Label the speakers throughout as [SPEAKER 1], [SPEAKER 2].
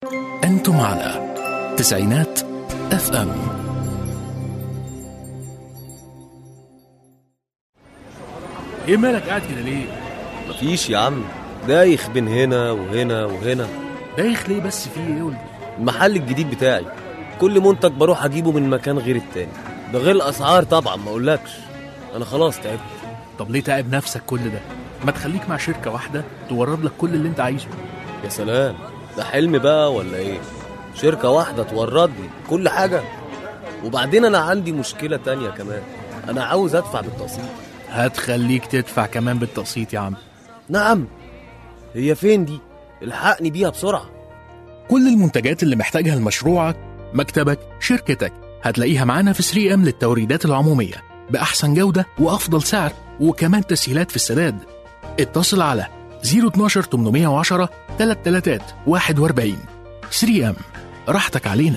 [SPEAKER 1] أنتم على تسعينات اف ام
[SPEAKER 2] ايه مالك قاعد كده ليه؟
[SPEAKER 3] مفيش يا عم دايخ بين هنا وهنا وهنا
[SPEAKER 2] دايخ ليه بس في ايه قول لي
[SPEAKER 3] المحل الجديد بتاعي كل منتج بروح اجيبه من مكان غير التاني ده غير الاسعار طبعا ما اقولكش انا خلاص تعبت
[SPEAKER 2] طب ليه تعب نفسك كل ده؟ ما تخليك مع شركة واحدة تورد لك كل اللي انت عايزه
[SPEAKER 3] يا سلام ده حلم بقى ولا ايه شركة واحدة تورد لي كل حاجة وبعدين انا عندي مشكلة تانية كمان انا عاوز ادفع بالتقسيط
[SPEAKER 2] هتخليك تدفع كمان بالتقسيط يا عم
[SPEAKER 3] نعم هي فين دي الحقني بيها بسرعة
[SPEAKER 1] كل المنتجات اللي محتاجها لمشروعك مكتبك شركتك هتلاقيها معانا في 3 ام للتوريدات العمومية بأحسن جودة وأفضل سعر وكمان تسهيلات في السداد اتصل على 012 810 33 41 3 ام راحتك علينا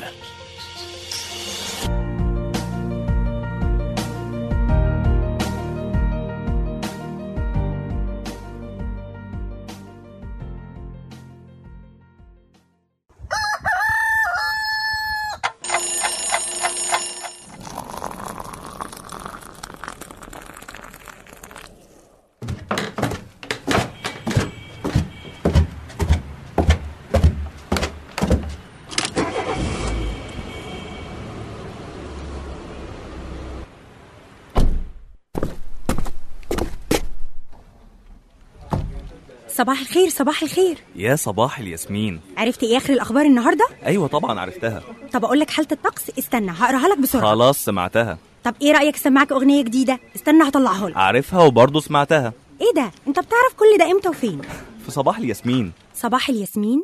[SPEAKER 4] صباح الخير صباح الخير
[SPEAKER 5] يا صباح الياسمين
[SPEAKER 4] عرفت ايه اخر الاخبار النهارده
[SPEAKER 5] ايوه طبعا عرفتها
[SPEAKER 4] طب اقول لك حاله الطقس استنى هقراها لك بسرعه
[SPEAKER 5] خلاص سمعتها
[SPEAKER 4] طب ايه رايك اسمعك اغنيه جديده استنى هطلعها لك
[SPEAKER 5] عارفها وبرضه سمعتها
[SPEAKER 4] ايه ده انت بتعرف كل ده امتى وفين
[SPEAKER 5] في صباح الياسمين
[SPEAKER 4] صباح الياسمين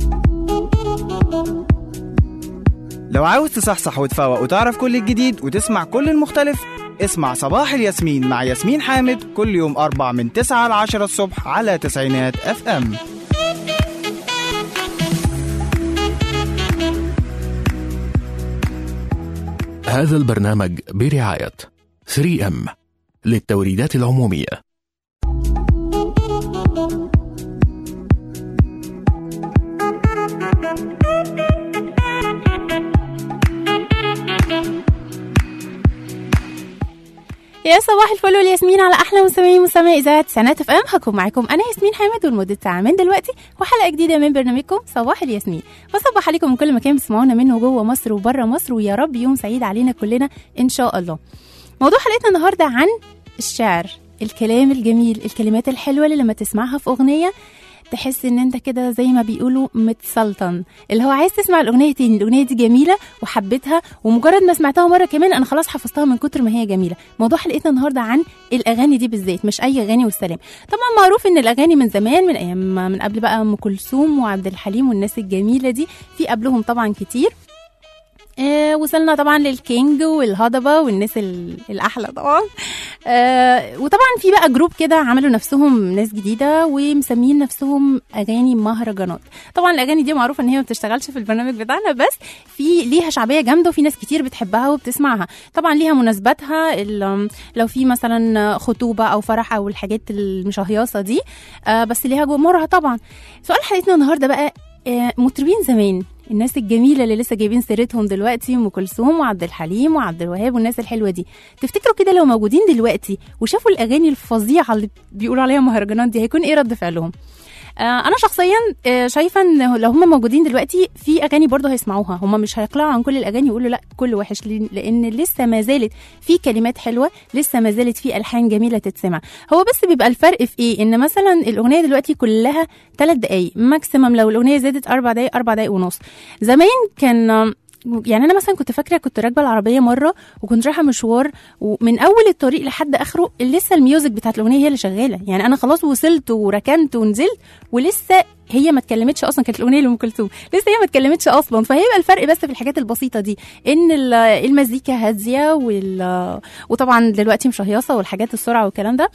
[SPEAKER 6] لو عاوز تصحصح وتفوق وتعرف كل الجديد وتسمع كل المختلف اسمع صباح الياسمين مع ياسمين حامد كل يوم أربع من 9 ل 10 الصبح على تسعينات اف ام
[SPEAKER 1] هذا البرنامج برعاية 3 ام للتوريدات العمومية
[SPEAKER 7] يا صباح الفل والياسمين على احلى مستمعين مستمعي اذاعه سنات اف ام هكون معاكم انا ياسمين حامد ولمده ساعه من دلوقتي وحلقه جديده من برنامجكم صباح الياسمين بصبح عليكم من كل مكان بتسمعونا منه جوه مصر وبره مصر ويا رب يوم سعيد علينا كلنا ان شاء الله موضوع حلقتنا النهارده عن الشعر الكلام الجميل الكلمات الحلوه اللي لما تسمعها في اغنيه تحس ان انت كده زي ما بيقولوا متسلطن اللي هو عايز تسمع الاغنيه تاني الاغنيه دي جميله وحبيتها ومجرد ما سمعتها مره كمان انا خلاص حفظتها من كتر ما هي جميله موضوع حلقتنا النهارده عن الاغاني دي بالذات مش اي اغاني والسلام طبعا معروف ان الاغاني من زمان من ايام من قبل بقى ام كلثوم وعبد الحليم والناس الجميله دي في قبلهم طبعا كتير آه وصلنا طبعا للكينج والهضبه والناس ال- الاحلى طبعا آه وطبعا في بقى جروب كده عملوا نفسهم ناس جديده ومسمين نفسهم اغاني مهرجانات طبعا الاغاني دي معروفه ان هي ما بتشتغلش في البرنامج بتاعنا بس في ليها شعبيه جامده وفي ناس كتير بتحبها وبتسمعها طبعا ليها مناسباتها ال- لو في مثلا خطوبه او فرح او الحاجات المشهيصه دي آه بس ليها جمهورها طبعا سؤال حلقتنا النهارده بقى آه، مطربين زمان الناس الجميلة اللي لسه جايبين سيرتهم دلوقتي أم كلثوم وعبد الحليم وعبد الوهاب والناس الحلوة دي تفتكروا كده لو موجودين دلوقتي وشافوا الأغاني الفظيعة اللي بيقولوا عليها مهرجانات دي هيكون إيه رد فعلهم؟ آه، انا شخصيا آه، شايفه ان لو هم موجودين دلوقتي في اغاني برضه هيسمعوها هم مش هيقلعوا عن كل الاغاني يقولوا لا كل وحش ليه؟ لان لسه ما زالت في كلمات حلوه لسه ما زالت في الحان جميله تتسمع هو بس بيبقى الفرق في ايه ان مثلا الاغنيه دلوقتي كلها ثلاث دقائق ماكسيمم لو الاغنيه زادت اربع دقائق اربع دقائق ونص زمان كان آم، يعني انا مثلا كنت فاكره كنت راكبه العربيه مره وكنت رايحه مشوار ومن اول الطريق لحد اخره لسه الميوزك بتاعت الاغنيه هي اللي شغاله يعني انا خلاص وصلت وركنت ونزلت ولسه هي ما اتكلمتش اصلا كانت الاغنيه لام كلثوم لسه هي ما اتكلمتش اصلا فهيبقى الفرق بس في الحاجات البسيطه دي ان ال- المزيكا هاديه وال وطبعا دلوقتي مش هيصه والحاجات السرعه والكلام ده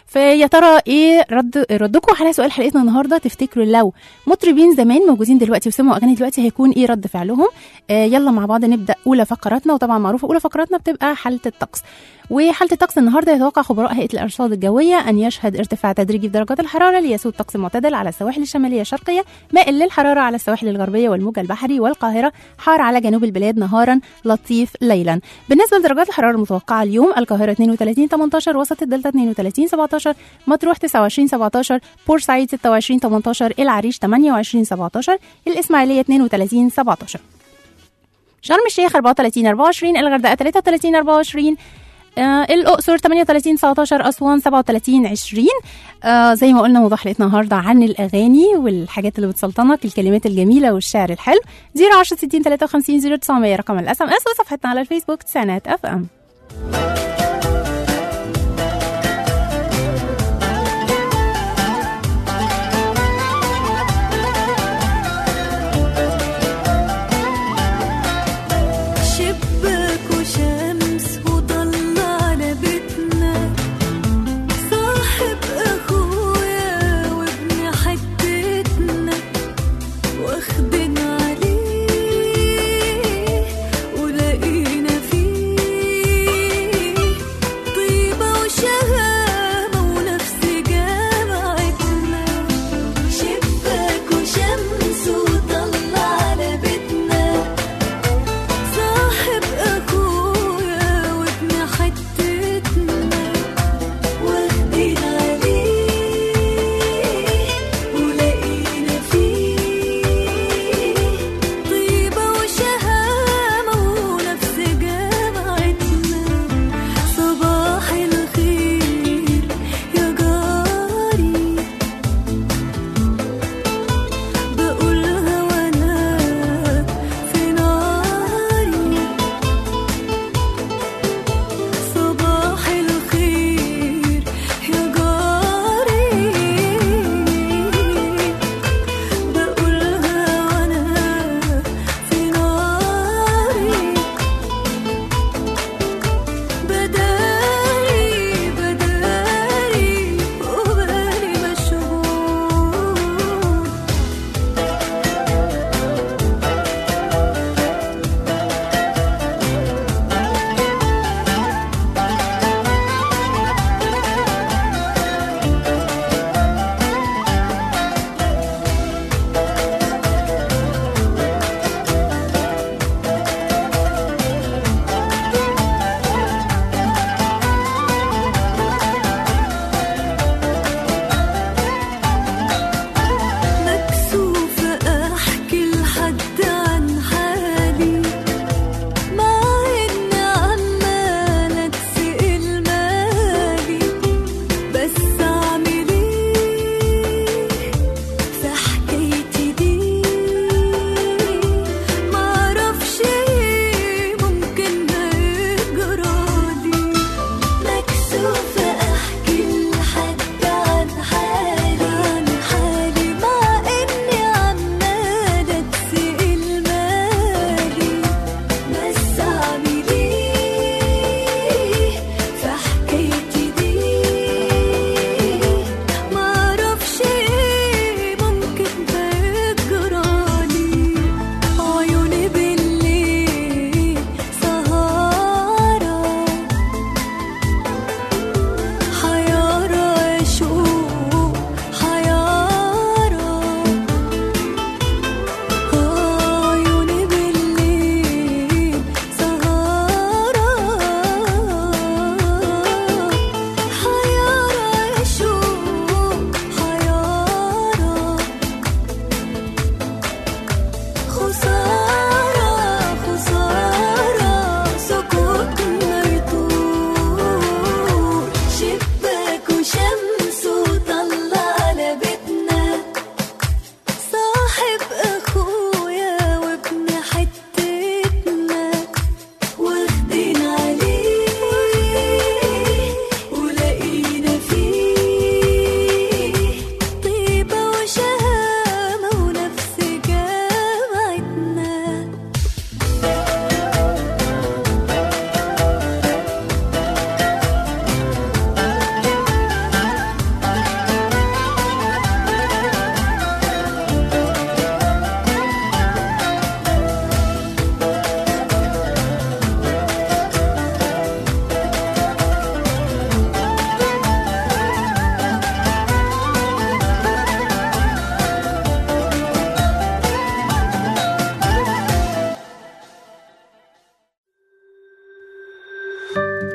[SPEAKER 7] فيا ترى ايه رد ردكم على سؤال حلقتنا النهارده تفتكروا لو مطربين زمان موجودين دلوقتي وسمعوا اغاني دلوقتي هيكون ايه رد فعلهم آه يلا مع بعض نبدا اولى فقراتنا وطبعا معروفه اولى فقراتنا بتبقى حاله الطقس وحاله الطقس النهارده يتوقع خبراء هيئه الارصاد الجويه ان يشهد ارتفاع تدريجي في درجات الحراره ليسود طقس معتدل على السواحل الشماليه الشرقيه مائل للحراره على السواحل الغربيه والموج البحري والقاهره حار على جنوب البلاد نهارا لطيف ليلا بالنسبه لدرجات الحراره المتوقعه اليوم القاهره 32 18 وسط الدلتا 32 17 مطروح 29 17 بورسعيد 26 18 العريش 28 17 الاسماعيليه 32 17 شرم الشيخ 34 24 الغردقه 33 24 آه الاقصر 38 19 اسوان 37 20 آه زي ما قلنا موضوع حلقتنا النهارده عن الاغاني والحاجات اللي بتسلطنك الكلمات الجميله والشعر الحلو 010 60 53 0900 رقم الاس ام اس وصفحتنا على الفيسبوك تسعينات اف ام
[SPEAKER 8] شباك وشمس وضل على بيتنا صاحب اخويا وابن حتتنا واخدين عليه ولقينا فيه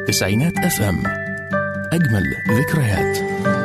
[SPEAKER 1] تسعينات اف ام اجمل ذكريات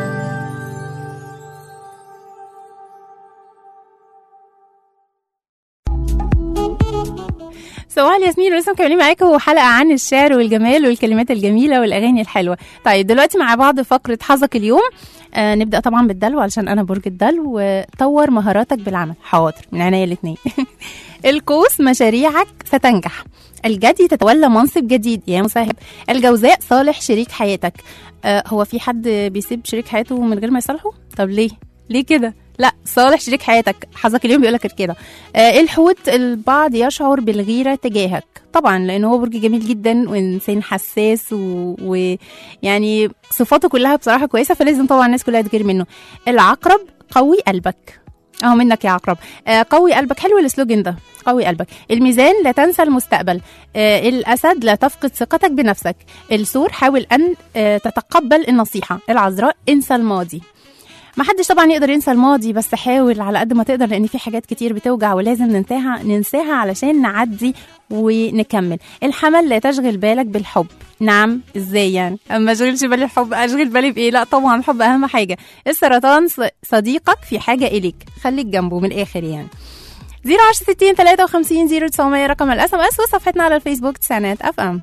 [SPEAKER 7] صباح الياسمين ولسه مكملين معاكم حلقه عن الشعر والجمال والكلمات الجميله والاغاني الحلوه طيب دلوقتي مع بعض فقره حظك اليوم آه نبدا طبعا بالدلو علشان انا برج الدلو وطور مهاراتك بالعمل حاضر من عينيا الاثنين القوس مشاريعك ستنجح الجدي تتولى منصب جديد يا مساهب الجوزاء صالح شريك حياتك آه هو في حد بيسيب شريك حياته من غير ما يصالحه طب ليه ليه كده لا صالح شريك حياتك حظك اليوم بيقول لك كده آه الحوت البعض يشعر بالغيره تجاهك طبعا لان هو برج جميل جدا وانسان حساس ويعني و... صفاته كلها بصراحه كويسه فلازم طبعا الناس كلها تجري منه العقرب قوي قلبك اهو منك يا عقرب آه قوي قلبك حلو السلوجن ده قوي قلبك الميزان لا تنسى المستقبل آه الاسد لا تفقد ثقتك بنفسك السور حاول ان آه تتقبل النصيحه العذراء انسى الماضي ما حدش طبعا يقدر ينسى الماضي بس حاول على قد ما تقدر لان في حاجات كتير بتوجع ولازم ننساها ننساها علشان نعدي ونكمل الحمل لا تشغل بالك بالحب نعم ازاي يعني اما اشغلش بالي الحب اشغل بالي بايه لا طبعا الحب اهم حاجه السرطان صديقك في حاجه اليك خليك جنبه من الاخر يعني 010 60 53 0900 رقم الاس ام اس وصفحتنا على الفيسبوك تسعينات اف ام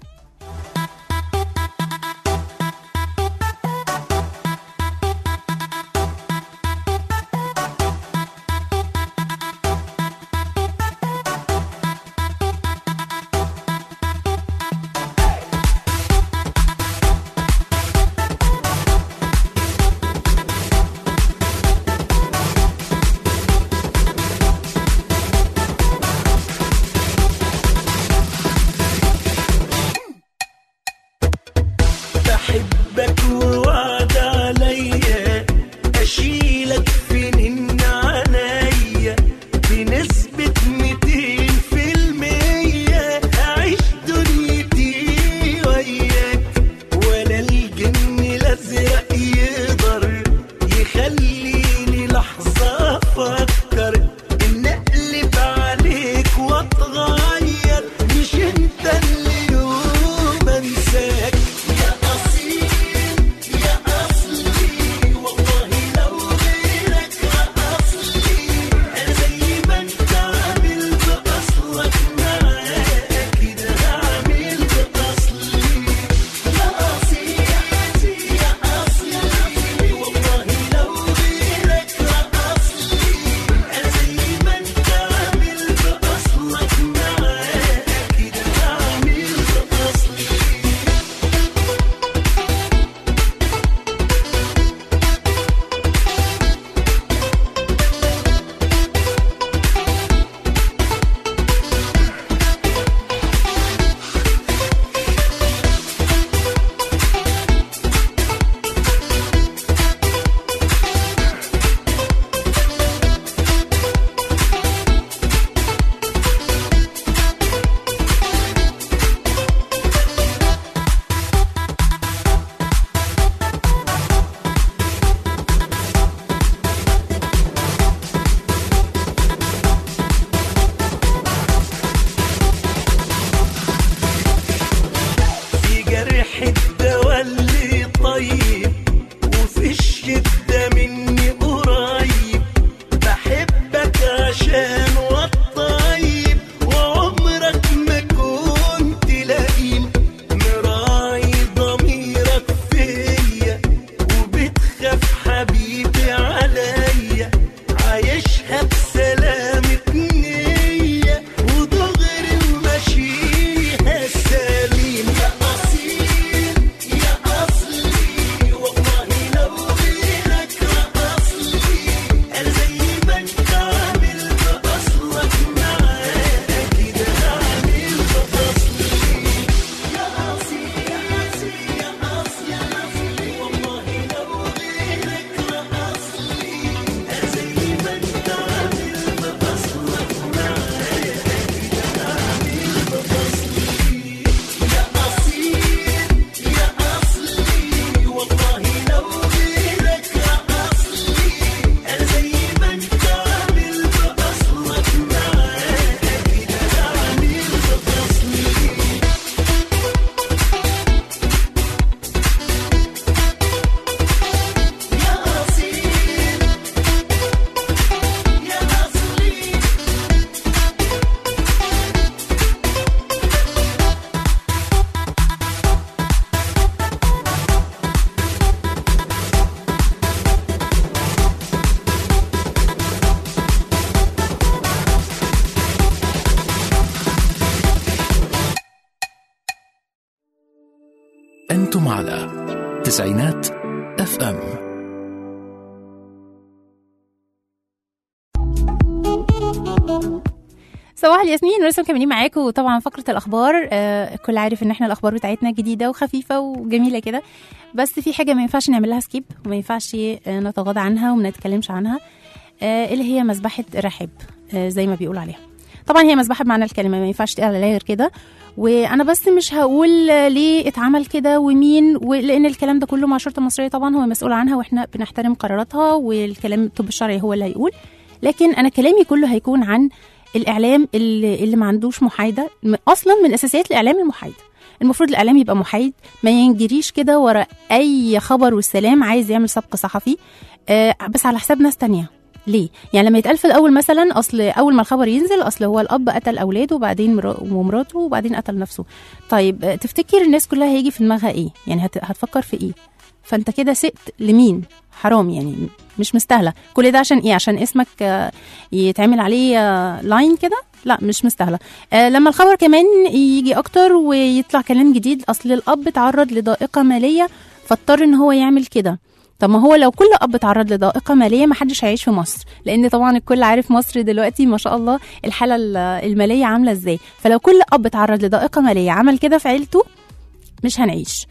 [SPEAKER 9] بحبك ووعد عليا اشيلك في نن عنيا بنسبة ميتين في المية اعيش دنيتي وياك ولا الجن الازرق يقدر يخليني لحظة افكر ان اقلب عليك واتغير مش انت اللي يوم انساك يا اصيل يا اصلي والله لو غيرك اصلي انا زي ما انت عامل
[SPEAKER 1] معاكم على تسعينات اف ام
[SPEAKER 7] صباح الياسمين ولسه مكملين معاكم وطبعا فقره الاخبار آه الكل عارف ان احنا الاخبار بتاعتنا جديده وخفيفه وجميله كده بس في حاجه ما ينفعش نعمل لها سكيب وما ينفعش آه نتغاضى عنها وما نتكلمش عنها آه اللي هي مذبحه رحاب آه زي ما بيقولوا عليها طبعا هي مذبحه بمعنى الكلمه ما ينفعش تقال عليها غير كده وانا بس مش هقول آه، ليه اتعمل كده ومين ولان الكلام ده كله مع الشرطه المصريه طبعا هو مسؤول عنها واحنا بنحترم قراراتها والكلام الطب الشرعي هو اللي هيقول لكن انا كلامي كله هيكون عن الاعلام اللي, اللي ما عندوش محايده م- اصلا من اساسيات الاعلام المحايده المفروض الاعلام يبقى محايد ما ينجريش كده ورا اي خبر والسلام عايز يعمل سبق صحفي آه بس على حساب ناس تانية ليه؟ يعني لما يتقال في الاول مثلا اصل اول ما الخبر ينزل اصل هو الاب قتل اولاده وبعدين مرا- ومراته وبعدين قتل نفسه. طيب آه، تفتكر الناس كلها هيجي في دماغها ايه؟ يعني هت- هتفكر في ايه؟ فانت كده سقت لمين؟ حرام يعني مش مستاهله، كل ده عشان ايه؟ عشان اسمك آه، يتعمل عليه آه، لاين كده؟ لا مش مستاهله. آه لما الخبر كمان يجي اكتر ويطلع كلام جديد اصل الاب اتعرض لضائقه ماليه فاضطر ان هو يعمل كده. طب ما هو لو كل اب اتعرض لضائقه ماليه ما حدش هيعيش في مصر لان طبعا الكل عارف مصر دلوقتي ما شاء الله الحاله ال- الماليه عامله ازاي فلو كل اب اتعرض لضائقه ماليه عمل كده في عيلته مش هنعيش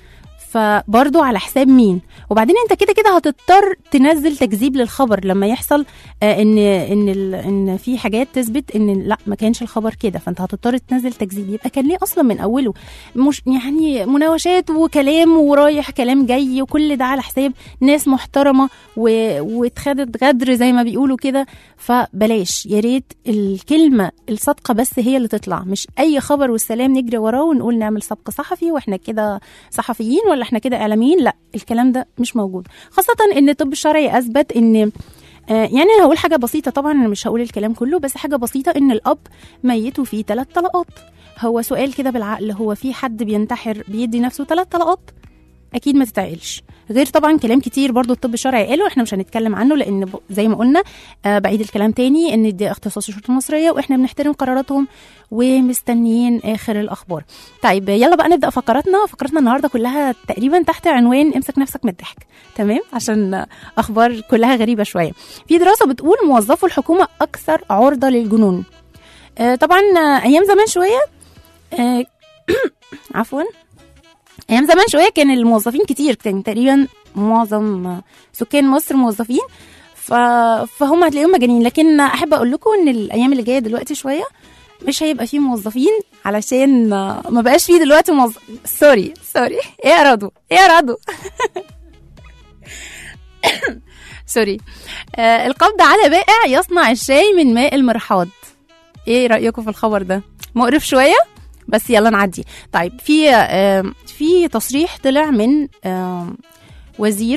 [SPEAKER 7] فبرضه على حساب مين وبعدين انت كده كده هتضطر تنزل تكذيب للخبر لما يحصل آه ان ان ال- ان في حاجات تثبت ان لا ما كانش الخبر كده فانت هتضطر تنزل تكذيب يبقى كان ليه اصلا من اوله مش يعني مناوشات وكلام ورايح كلام جاي وكل ده على حساب ناس محترمه و... واتخدت غدر زي ما بيقولوا كده فبلاش يا ريت الكلمه الصادقه بس هي اللي تطلع مش اي خبر والسلام نجري وراه ونقول نعمل سبق صحفي واحنا كده صحفيين ولا احنا كده اعلاميين لا الكلام ده مش موجود خاصه ان الطب الشرعي اثبت ان آه، يعني انا هقول حاجه بسيطه طبعا انا مش هقول الكلام كله بس حاجه بسيطه ان الاب ميته فيه ثلاث طلقات هو سؤال كده بالعقل هو في حد بينتحر بيدي نفسه ثلاث طلقات اكيد ما تتعقلش غير طبعا كلام كتير برضو الطب الشرعي قاله احنا مش هنتكلم عنه لان ب- زي ما قلنا آه بعيد الكلام تاني ان دي اختصاص الشرطه المصريه واحنا بنحترم قراراتهم ومستنيين اخر الاخبار طيب يلا بقى نبدا فقراتنا فقراتنا النهارده كلها تقريبا تحت عنوان امسك نفسك من الضحك تمام عشان آه، اخبار كلها غريبه شويه في دراسه بتقول موظفو الحكومه اكثر عرضه للجنون آه طبعا آه، ايام زمان شويه آه عفوا ايام زمان شويه كان الموظفين كتير كان تقريبا معظم سكان مصر موظفين ف... فهم هتلاقيهم مجانين لكن احب اقول لكم ان الايام اللي جايه دلوقتي شويه مش هيبقى فيه موظفين علشان ما بقاش فيه دلوقتي موظف سوري سوري ايه يا رضو ايه يا رضو سوري آه القبض على بائع يصنع الشاي من ماء المرحاض ايه رايكم في الخبر ده مقرف شويه بس يلا نعدي طيب في آم، في تصريح طلع من آم، وزير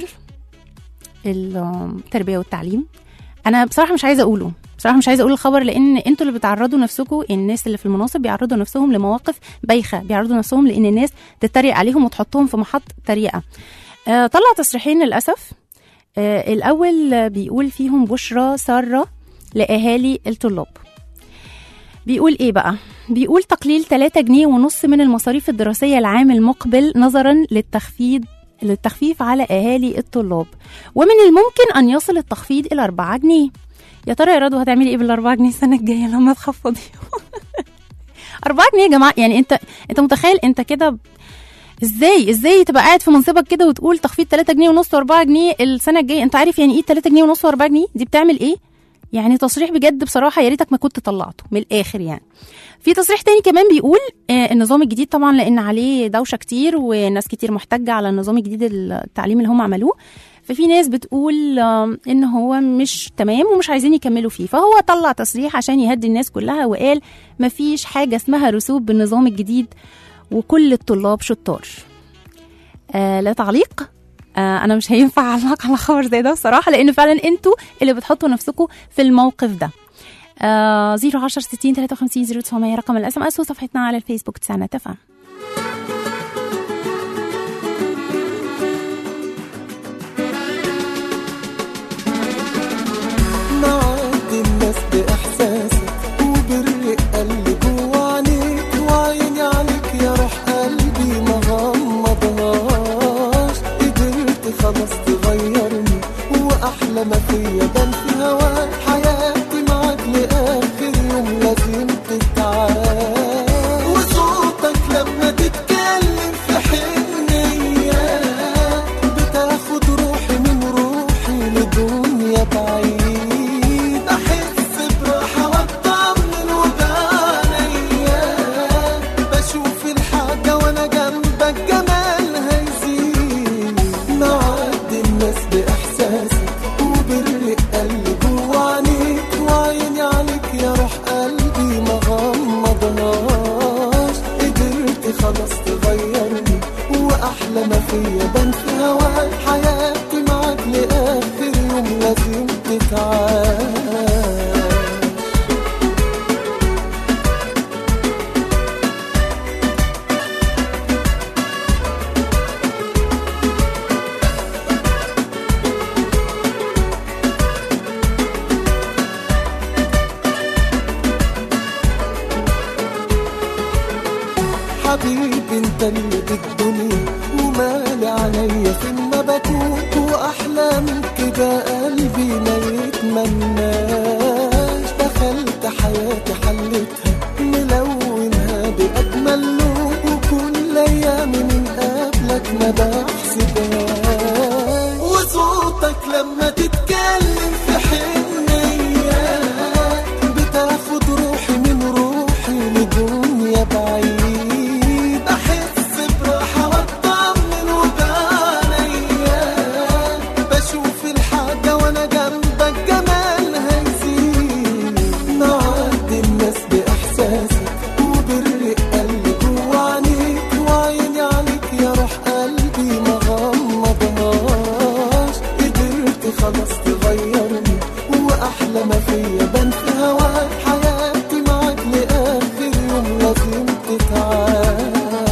[SPEAKER 7] التربيه والتعليم انا بصراحه مش عايزه اقوله بصراحه مش عايزه اقول الخبر لان انتوا اللي بتعرضوا نفسكم الناس اللي في المناصب بيعرضوا نفسهم لمواقف بايخه بيعرضوا نفسهم لان الناس تتريق عليهم وتحطهم في محط تريقه آه، طلع تصريحين للاسف آه، الاول آه، بيقول فيهم بشرى ساره لاهالي الطلاب بيقول ايه بقى بيقول تقليل 3 جنيه ونص من المصاريف الدراسية العام المقبل نظرا للتخفيض للتخفيف على أهالي الطلاب ومن الممكن أن يصل التخفيض إلى 4 جنيه يا ترى يا رضوى هتعملي ايه بالأربعة جنيه السنة الجاية لما تخفضي 4 جنيه يا جماعة يعني انت انت متخيل انت كده ازاي ازاي تبقى قاعد في منصبك كده وتقول تخفيض 3 جنيه ونص و4 جنيه السنة الجاية انت عارف يعني ايه 3 جنيه ونص و4 جنيه دي بتعمل ايه يعني تصريح بجد بصراحه يا ريتك ما كنت طلعته من الاخر يعني في تصريح تاني كمان بيقول آه، النظام الجديد طبعا لان عليه دوشه كتير وناس كتير محتجه على النظام الجديد التعليم اللي هم عملوه ففي ناس بتقول آه، ان هو مش تمام ومش عايزين يكملوا فيه فهو طلع تصريح عشان يهدي الناس كلها وقال مفيش حاجه اسمها رسوب بالنظام الجديد وكل الطلاب شطار آه لا تعليق آه انا مش هينفع اعلق على خبر زي ده بصراحه لان فعلا انتوا اللي بتحطوا نفسكم في الموقف ده آه 010 60 53 0900 رقم الاس ام اس وصفحتنا على الفيسبوك تسعنا تفهم
[SPEAKER 9] نعدي الناس بإحساسك وبالرقة اللي جوا عينيك وعيني عليك يا روح قلبي مغمضها حبيبي انت اللي بالدنيا ومالي عليا فين ما بكون واحلى من كده قلبي ما يتمناش دخلت حياتي حلتها ملونها باجمل لون وكل ايامي من قبلك ما بحسبهاش وصوتك لما تتكلم في حنية بتاخد روحي من روحي لدنيا بعيد احس براحة واطمن وبعنيا بشوف الحاجة وانا جنبك جمالها يزيد نعدي الناس باحساسك وبالرقة اللي جوا عينيك وعيني عليك يا روح قلبي ما غمضهاش قدرت خلاص تغيرني واحلى ما فيا بان في هواك حياتي معاك لاخر يوم لازم تتعاش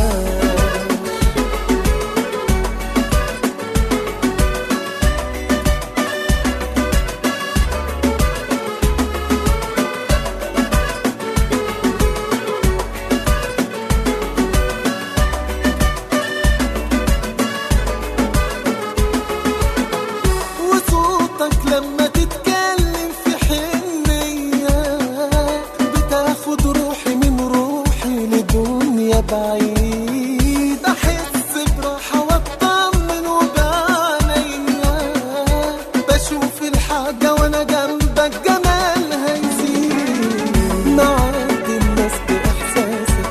[SPEAKER 9] وصوتك لما تتكلم في حنية بتاخد روحي من روحي لدنيا بعيد أحس براحة واطمن وبعنيا بشوف الحاجة وأنا جنبك جمالها يزيد نعدي الناس بإحساسك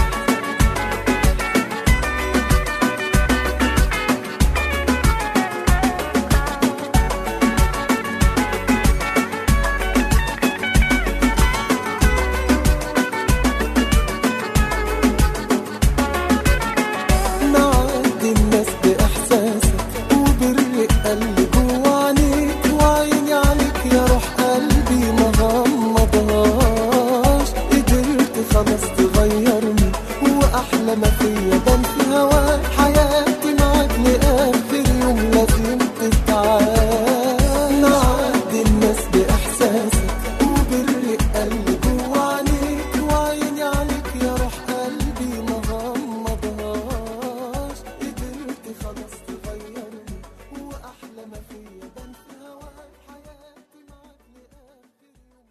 [SPEAKER 9] نعدي الناس بإحساسك وبالرقة اللي جوا عينيك وعيني عليك يا روح قلبي ما غمضهاش قدرت خلاص تغيرني وأحلى ما فيا بان في هواك حياتي معاك لآخر يوم لازم تتعاش نعدي الناس بإحساسك وبالرقة اللي جوا عينيك وعيني عليك يا روح قلبي ما غمضهاش قدرت خلاص تغيرني وأحلى ما فيا بان في هواك حياتي معاك لآخر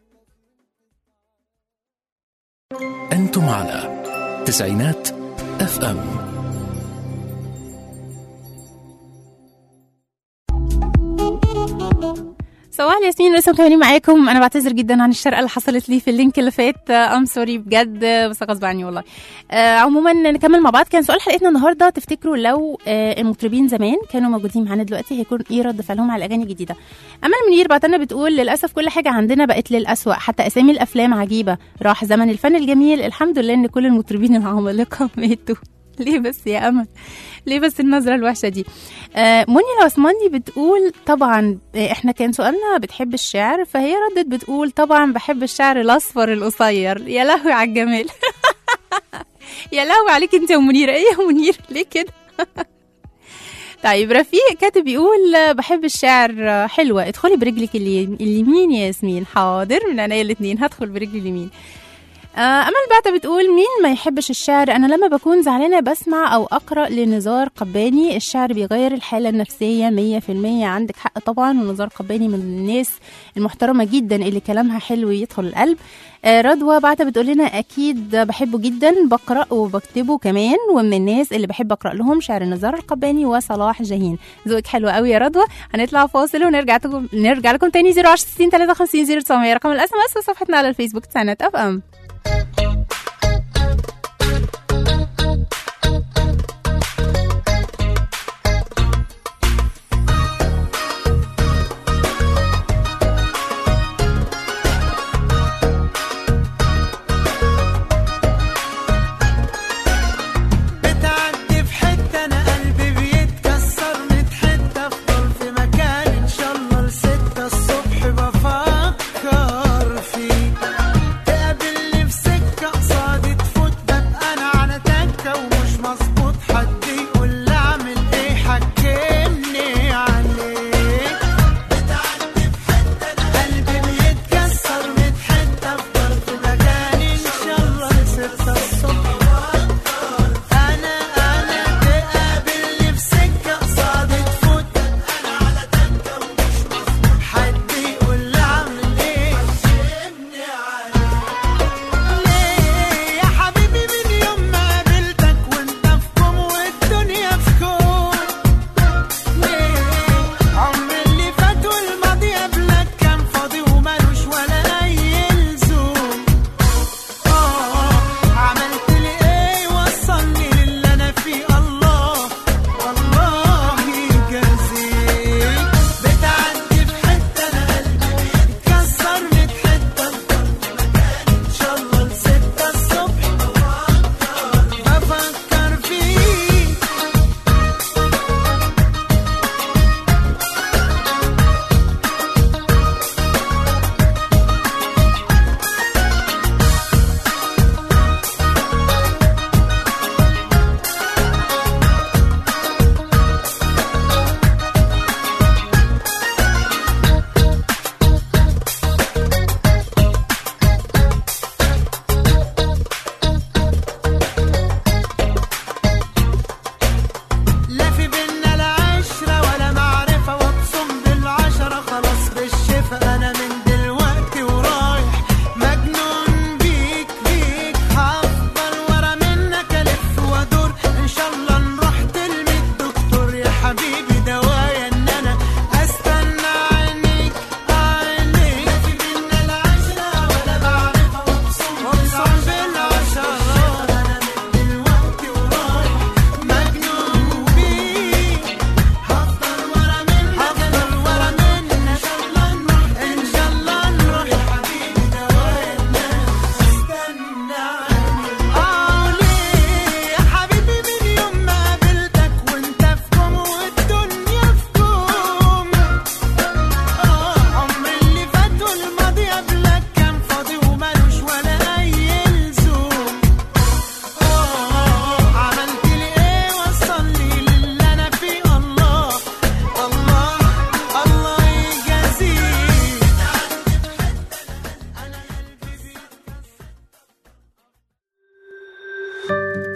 [SPEAKER 9] يوم
[SPEAKER 1] أنتم على تسعينات اف ام
[SPEAKER 7] صباح الياسمين لسه مكملين معاكم انا بعتذر جدا عن الشرقه اللي حصلت لي في اللينك اللي فات ام سوري بجد بس غصب عني والله آه عموما نكمل مع بعض كان سؤال حلقتنا النهارده تفتكروا لو آه المطربين زمان كانوا موجودين معانا دلوقتي هيكون ايه رد فعلهم على الاغاني الجديده امل منير بعتنا بتقول للاسف كل حاجه عندنا بقت للاسوء حتى اسامي الافلام عجيبه راح زمن الفن الجميل الحمد لله ان كل المطربين العمالقه ماتوا ليه بس يا امل ليه بس النظره الوحشه دي آه منى العثماني بتقول طبعا آه، احنا كان سؤالنا بتحب الشعر فهي ردت بتقول طبعا بحب الشعر الاصفر القصير يا لهوي على الجمال يا لهوي عليك انت يا منير ايه يا منير ليه كده طيب رفيق كاتب بيقول آه، بحب الشعر آه، حلوه ادخلي برجلك اليم- اليمين يا ياسمين حاضر من عينيا الاثنين هدخل برجلي اليمين آه، امل بعتة بتقول مين ما يحبش الشعر انا لما بكون زعلانه بسمع او اقرا لنزار قباني الشعر بيغير الحاله النفسيه 100% عندك حق طبعا ونزار قباني من الناس المحترمه جدا اللي كلامها حلو يدخل القلب آه، رضوى بعتة بتقول لنا اكيد بحبه جدا بقرا وبكتبه كمان ومن الناس اللي بحب اقرا لهم شعر نزار القباني وصلاح جاهين ذوقك حلو قوي يا رضوى هنطلع فاصل ونرجع لكم نرجع لكم تاني 010 60 53 0900 رقم الاس ام اس وصفحتنا على الفيسبوك تسعينات اف ام
[SPEAKER 10] بتعدي في حتة أنا قلبي بيتكسر ميت حتة أفضل في مكان إن شاء الله لستة الصبح بفكر فيك تقابلني في سكة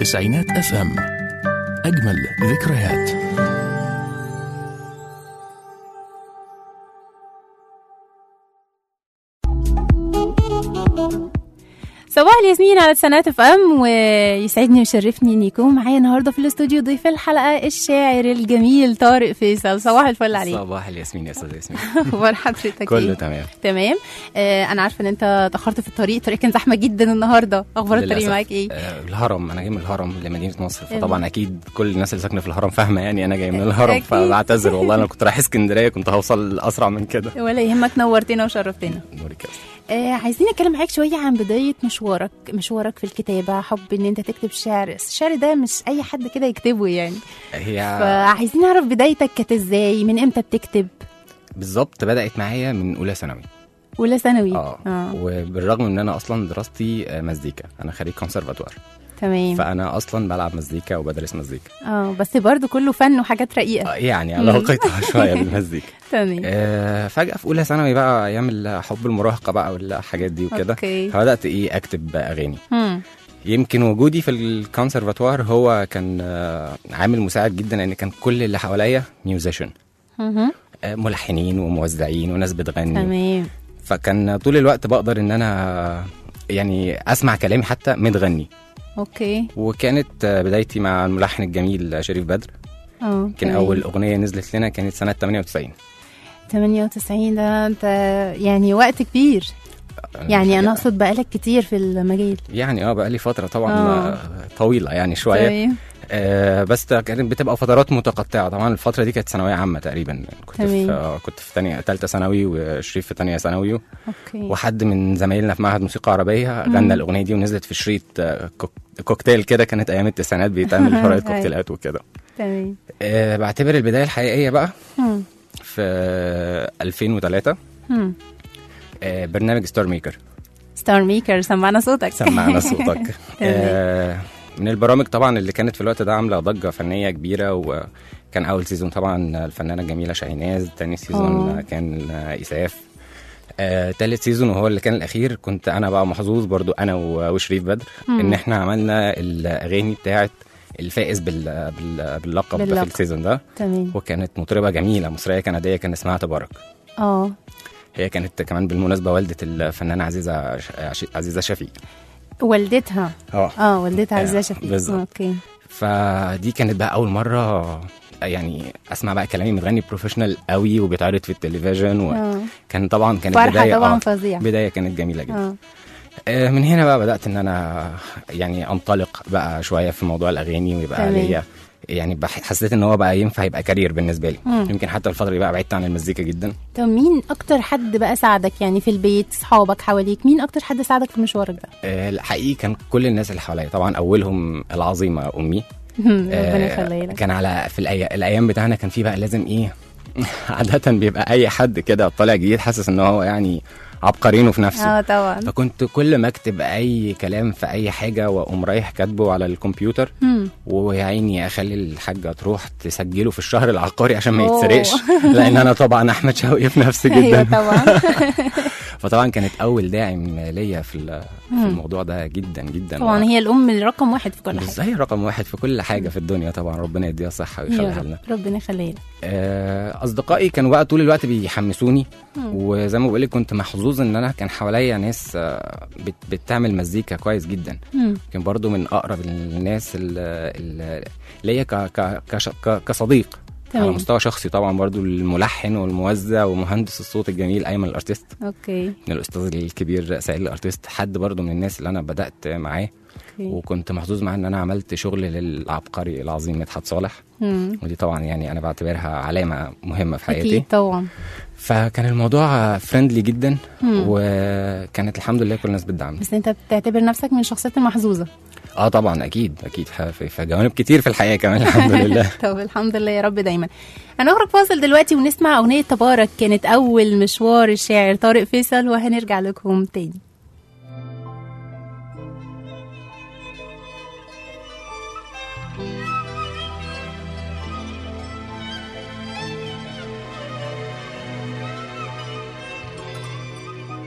[SPEAKER 1] تسعينات اف ام اجمل ذكريات
[SPEAKER 7] صباح الياسمين على سنات اف ام ويسعدني ويشرفني ان يكون معايا النهارده في الاستوديو ضيف الحلقه الشاعر الجميل طارق فيصل صباح الفل عليك
[SPEAKER 11] صباح الياسمين يا استاذ ياسمين
[SPEAKER 7] اخبار حضرتك
[SPEAKER 11] كله
[SPEAKER 7] إيه؟
[SPEAKER 11] تمام
[SPEAKER 7] تمام آه انا عارفه ان انت اتاخرت في الطريق الطريق كان زحمه جدا النهارده اخبار الطريق
[SPEAKER 11] للأسف.
[SPEAKER 7] معاك ايه
[SPEAKER 11] آه الهرم انا جاي من الهرم لمدينه نصر
[SPEAKER 7] إيه.
[SPEAKER 11] فطبعا اكيد كل الناس اللي ساكنه في الهرم فاهمه يعني انا جاي من الهرم
[SPEAKER 7] أكيد.
[SPEAKER 11] فبعتذر والله انا كنت رايح اسكندريه كنت هوصل اسرع من كده
[SPEAKER 7] ولا يهمك نورتنا وشرفتنا
[SPEAKER 11] نورك يا أستاذ.
[SPEAKER 7] آه عايزين نتكلم معاك شويه عن بدايه مشوارك مشوارك في الكتابه حب ان انت تكتب شعر الشعر ده مش اي حد كده يكتبه يعني
[SPEAKER 11] هي
[SPEAKER 7] فعايزين نعرف بدايتك كانت ازاي من امتى بتكتب
[SPEAKER 11] بالظبط بدات معايا من اولى ثانوي
[SPEAKER 7] اولى ثانوي
[SPEAKER 11] اه
[SPEAKER 7] اه
[SPEAKER 11] وبالرغم ان انا اصلا دراستي آه، مزيكا انا خريج كونسرفاتوار
[SPEAKER 7] تمام
[SPEAKER 11] فانا اصلا بلعب مزيكا وبدرس مزيكا
[SPEAKER 7] اه بس برضو كله فن وحاجات رقيقه
[SPEAKER 11] آه، يعني على
[SPEAKER 7] مم.
[SPEAKER 11] قطعه شويه بالمزيكا
[SPEAKER 7] تمام
[SPEAKER 11] آه، فجأة في أولى ثانوي بقى أيام الحب المراهقة بقى والحاجات دي وكده
[SPEAKER 7] أوكي.
[SPEAKER 11] فبدأت إيه أكتب أغاني
[SPEAKER 7] مم.
[SPEAKER 11] يمكن وجودي في الكونسرفاتوار هو كان آه، عامل مساعد جدا لأن كان كل اللي حواليا ميوزيشن
[SPEAKER 7] مهم.
[SPEAKER 11] ملحنين وموزعين وناس بتغني
[SPEAKER 7] تمام
[SPEAKER 11] فكان طول الوقت بقدر إن أنا يعني أسمع كلامي حتى متغني
[SPEAKER 7] اوكي
[SPEAKER 11] وكانت آه، بدايتي مع الملحن الجميل شريف بدر
[SPEAKER 7] اه
[SPEAKER 11] كان
[SPEAKER 7] تمام.
[SPEAKER 11] أول أغنية نزلت لنا كانت سنة 98
[SPEAKER 7] 98 ده انت يعني وقت كبير يعني انا اقصد بقالك كتير في المجال
[SPEAKER 11] يعني اه بقى لي فتره طبعا
[SPEAKER 7] آه.
[SPEAKER 11] آه. طويله يعني شويه
[SPEAKER 7] تمام
[SPEAKER 11] آه بس ده كانت بتبقى فترات متقطعه طبعا الفتره دي كانت ثانويه عامه تقريبا كنت
[SPEAKER 7] تمام.
[SPEAKER 11] في آه كنت في ثانيه ثالثه ثانوي وشريف في ثانيه ثانوي
[SPEAKER 7] اوكي
[SPEAKER 11] وحد من زمايلنا في معهد موسيقى عربيه
[SPEAKER 7] مم.
[SPEAKER 11] غنى الاغنيه دي ونزلت في شريط آه كوك كوكتيل كده كانت ايام التسعينات بيتعمل شرايط
[SPEAKER 7] أيوة.
[SPEAKER 11] كوكتيلات وكده
[SPEAKER 7] تمام
[SPEAKER 11] آه بعتبر البدايه الحقيقيه بقى
[SPEAKER 7] مم.
[SPEAKER 11] في آه 2003
[SPEAKER 7] مم.
[SPEAKER 11] آه برنامج ستار ميكر
[SPEAKER 7] ستار ميكر سمعنا صوتك
[SPEAKER 11] سمعنا صوتك
[SPEAKER 7] تمام.
[SPEAKER 11] آه من البرامج طبعا اللي كانت في الوقت ده عامله ضجه فنيه كبيره وكان اول سيزون طبعا الفنانه الجميله شاهيناز تاني سيزون
[SPEAKER 7] أوه.
[SPEAKER 11] كان اساف آه، تالت سيزون وهو اللي كان الاخير كنت انا بقى محظوظ برضو انا و- وشريف بدر
[SPEAKER 7] مم.
[SPEAKER 11] ان احنا عملنا الاغاني بتاعت الفائز بال... بال... باللقب, ده
[SPEAKER 7] باللقب.
[SPEAKER 11] في السيزون ده
[SPEAKER 7] تمام
[SPEAKER 11] وكانت مطربه جميله مصريه كنديه كان اسمها تبارك
[SPEAKER 7] اه
[SPEAKER 11] هي كانت كمان بالمناسبه والده الفنانه عزيزه ش... عزيزه شفيق
[SPEAKER 7] والدتها
[SPEAKER 11] اه
[SPEAKER 7] اه والدتها
[SPEAKER 11] آه،
[SPEAKER 7] عزيزه شفيق
[SPEAKER 11] بالظبط.
[SPEAKER 7] اوكي
[SPEAKER 11] فدي كانت بقى اول مره يعني اسمع بقى كلامي متغني بروفيشنال قوي وبيتعرض في التلفزيون
[SPEAKER 7] اه
[SPEAKER 11] وكان طبعا كانت
[SPEAKER 7] فرحة
[SPEAKER 11] بدايه
[SPEAKER 7] طبعا
[SPEAKER 11] آه
[SPEAKER 7] فظيعة.
[SPEAKER 11] بدايه كانت جميله جدا
[SPEAKER 7] اه
[SPEAKER 11] آه من هنا بقى بدات ان انا يعني انطلق بقى شويه في موضوع الاغاني ويبقى
[SPEAKER 7] تمام.
[SPEAKER 11] ليا يعني بح- حسيت ان هو بقى ينفع يبقى كارير بالنسبه لي
[SPEAKER 7] مم.
[SPEAKER 11] يمكن حتى الفتره دي بقى بعدت عن المزيكا جدا
[SPEAKER 7] طب مين اكتر حد بقى ساعدك يعني في البيت صحابك حواليك مين اكتر حد ساعدك في مشوارك ده
[SPEAKER 11] آه الحقيقي كان كل الناس اللي حواليا طبعا اولهم العظيمه امي
[SPEAKER 7] ربنا
[SPEAKER 11] آه،
[SPEAKER 7] يخليها لك
[SPEAKER 11] كان على في الأي... الايام بتاعنا كان في بقى لازم ايه عاده بيبقى اي حد كده طالع جديد حاسس ان هو يعني عبقرينه في نفسه
[SPEAKER 7] اه طبعا
[SPEAKER 11] فكنت كل ما اكتب اي كلام في اي حاجه واقوم رايح كاتبه على الكمبيوتر
[SPEAKER 7] مم.
[SPEAKER 11] ويا عيني اخلي الحاجه تروح تسجله في الشهر العقاري عشان ما
[SPEAKER 7] أوه.
[SPEAKER 11] يتسرقش لان انا طبعا احمد شوقي في نفسي جدا
[SPEAKER 7] ايوه طبعا
[SPEAKER 11] فطبعا كانت اول داعم ليا في ال- في
[SPEAKER 7] مم.
[SPEAKER 11] الموضوع ده جدا جدا
[SPEAKER 7] طبعا هي الام رقم واحد في كل حاجه
[SPEAKER 11] ازاي رقم واحد في كل حاجه في الدنيا طبعا ربنا يديها الصحه
[SPEAKER 7] يا
[SPEAKER 11] ويخليها
[SPEAKER 7] رب.
[SPEAKER 11] لنا
[SPEAKER 7] ربنا يخليها لك
[SPEAKER 11] آه، اصدقائي كانوا بقى طول الوقت بيحمسوني
[SPEAKER 7] مم.
[SPEAKER 11] وزي ما بقول كنت محظوظ ان انا كان حواليا ناس آه، بت- بتعمل مزيكا كويس جدا
[SPEAKER 7] مم.
[SPEAKER 11] كان برضو من اقرب الناس ال- ال- ليا ك- ك- كش- ك- كصديق على
[SPEAKER 7] تمام
[SPEAKER 11] مستوى شخصي طبعا برضو الملحن والموزع ومهندس الصوت الجميل ايمن الارتيست
[SPEAKER 7] اوكي
[SPEAKER 11] من الاستاذ الكبير سائل الارتيست حد برضو من الناس اللي انا بدات معاه
[SPEAKER 7] اوكي
[SPEAKER 11] وكنت محظوظ معاه ان انا عملت شغل للعبقري العظيم مدحت صالح
[SPEAKER 7] مم.
[SPEAKER 11] ودي طبعا يعني انا بعتبرها علامه مهمه في حياتي
[SPEAKER 7] اكيد طبعا
[SPEAKER 11] فكان الموضوع فريندلي جدا
[SPEAKER 7] مم.
[SPEAKER 11] وكانت الحمد لله كل الناس بتدعمني
[SPEAKER 7] بس انت بتعتبر نفسك من الشخصيات المحظوظه
[SPEAKER 11] اه طبعا اكيد اكيد ح- في في جوانب كتير في الحياه كمان الحمد لله
[SPEAKER 7] طب الحمد لله يا رب دايما هنخرج فاصل دلوقتي ونسمع اغنيه تبارك كانت اول مشوار الشاعر طارق فيصل وهنرجع لكم تاني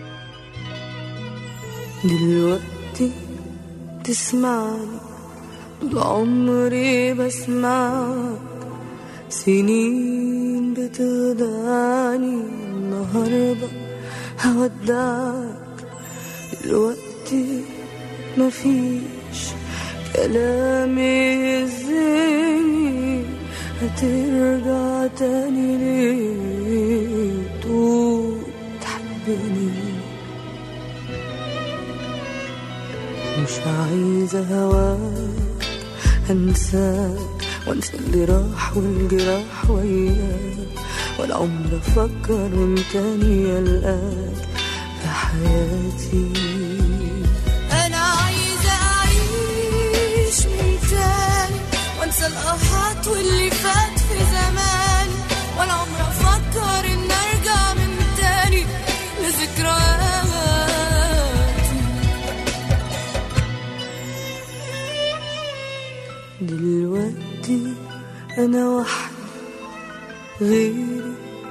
[SPEAKER 8] دلوقتي تسمعني طول عمري بسمعك سنين بتخدعني النهاردة هودعك دلوقتي مفيش كلام يهزني هترجع تاني ليه تقول تحبني مش عايزة هواك هنساك وانسى اللي راح والجراح وياك ولا عمري افكر من تاني القاك في حياتي انا عايزة اعيش من تاني وانسى الاحاط واللي فات في زماني ولا عمري افكر ان ارجع من تاني لذكرياتي دلوقتي انا وحدي غيري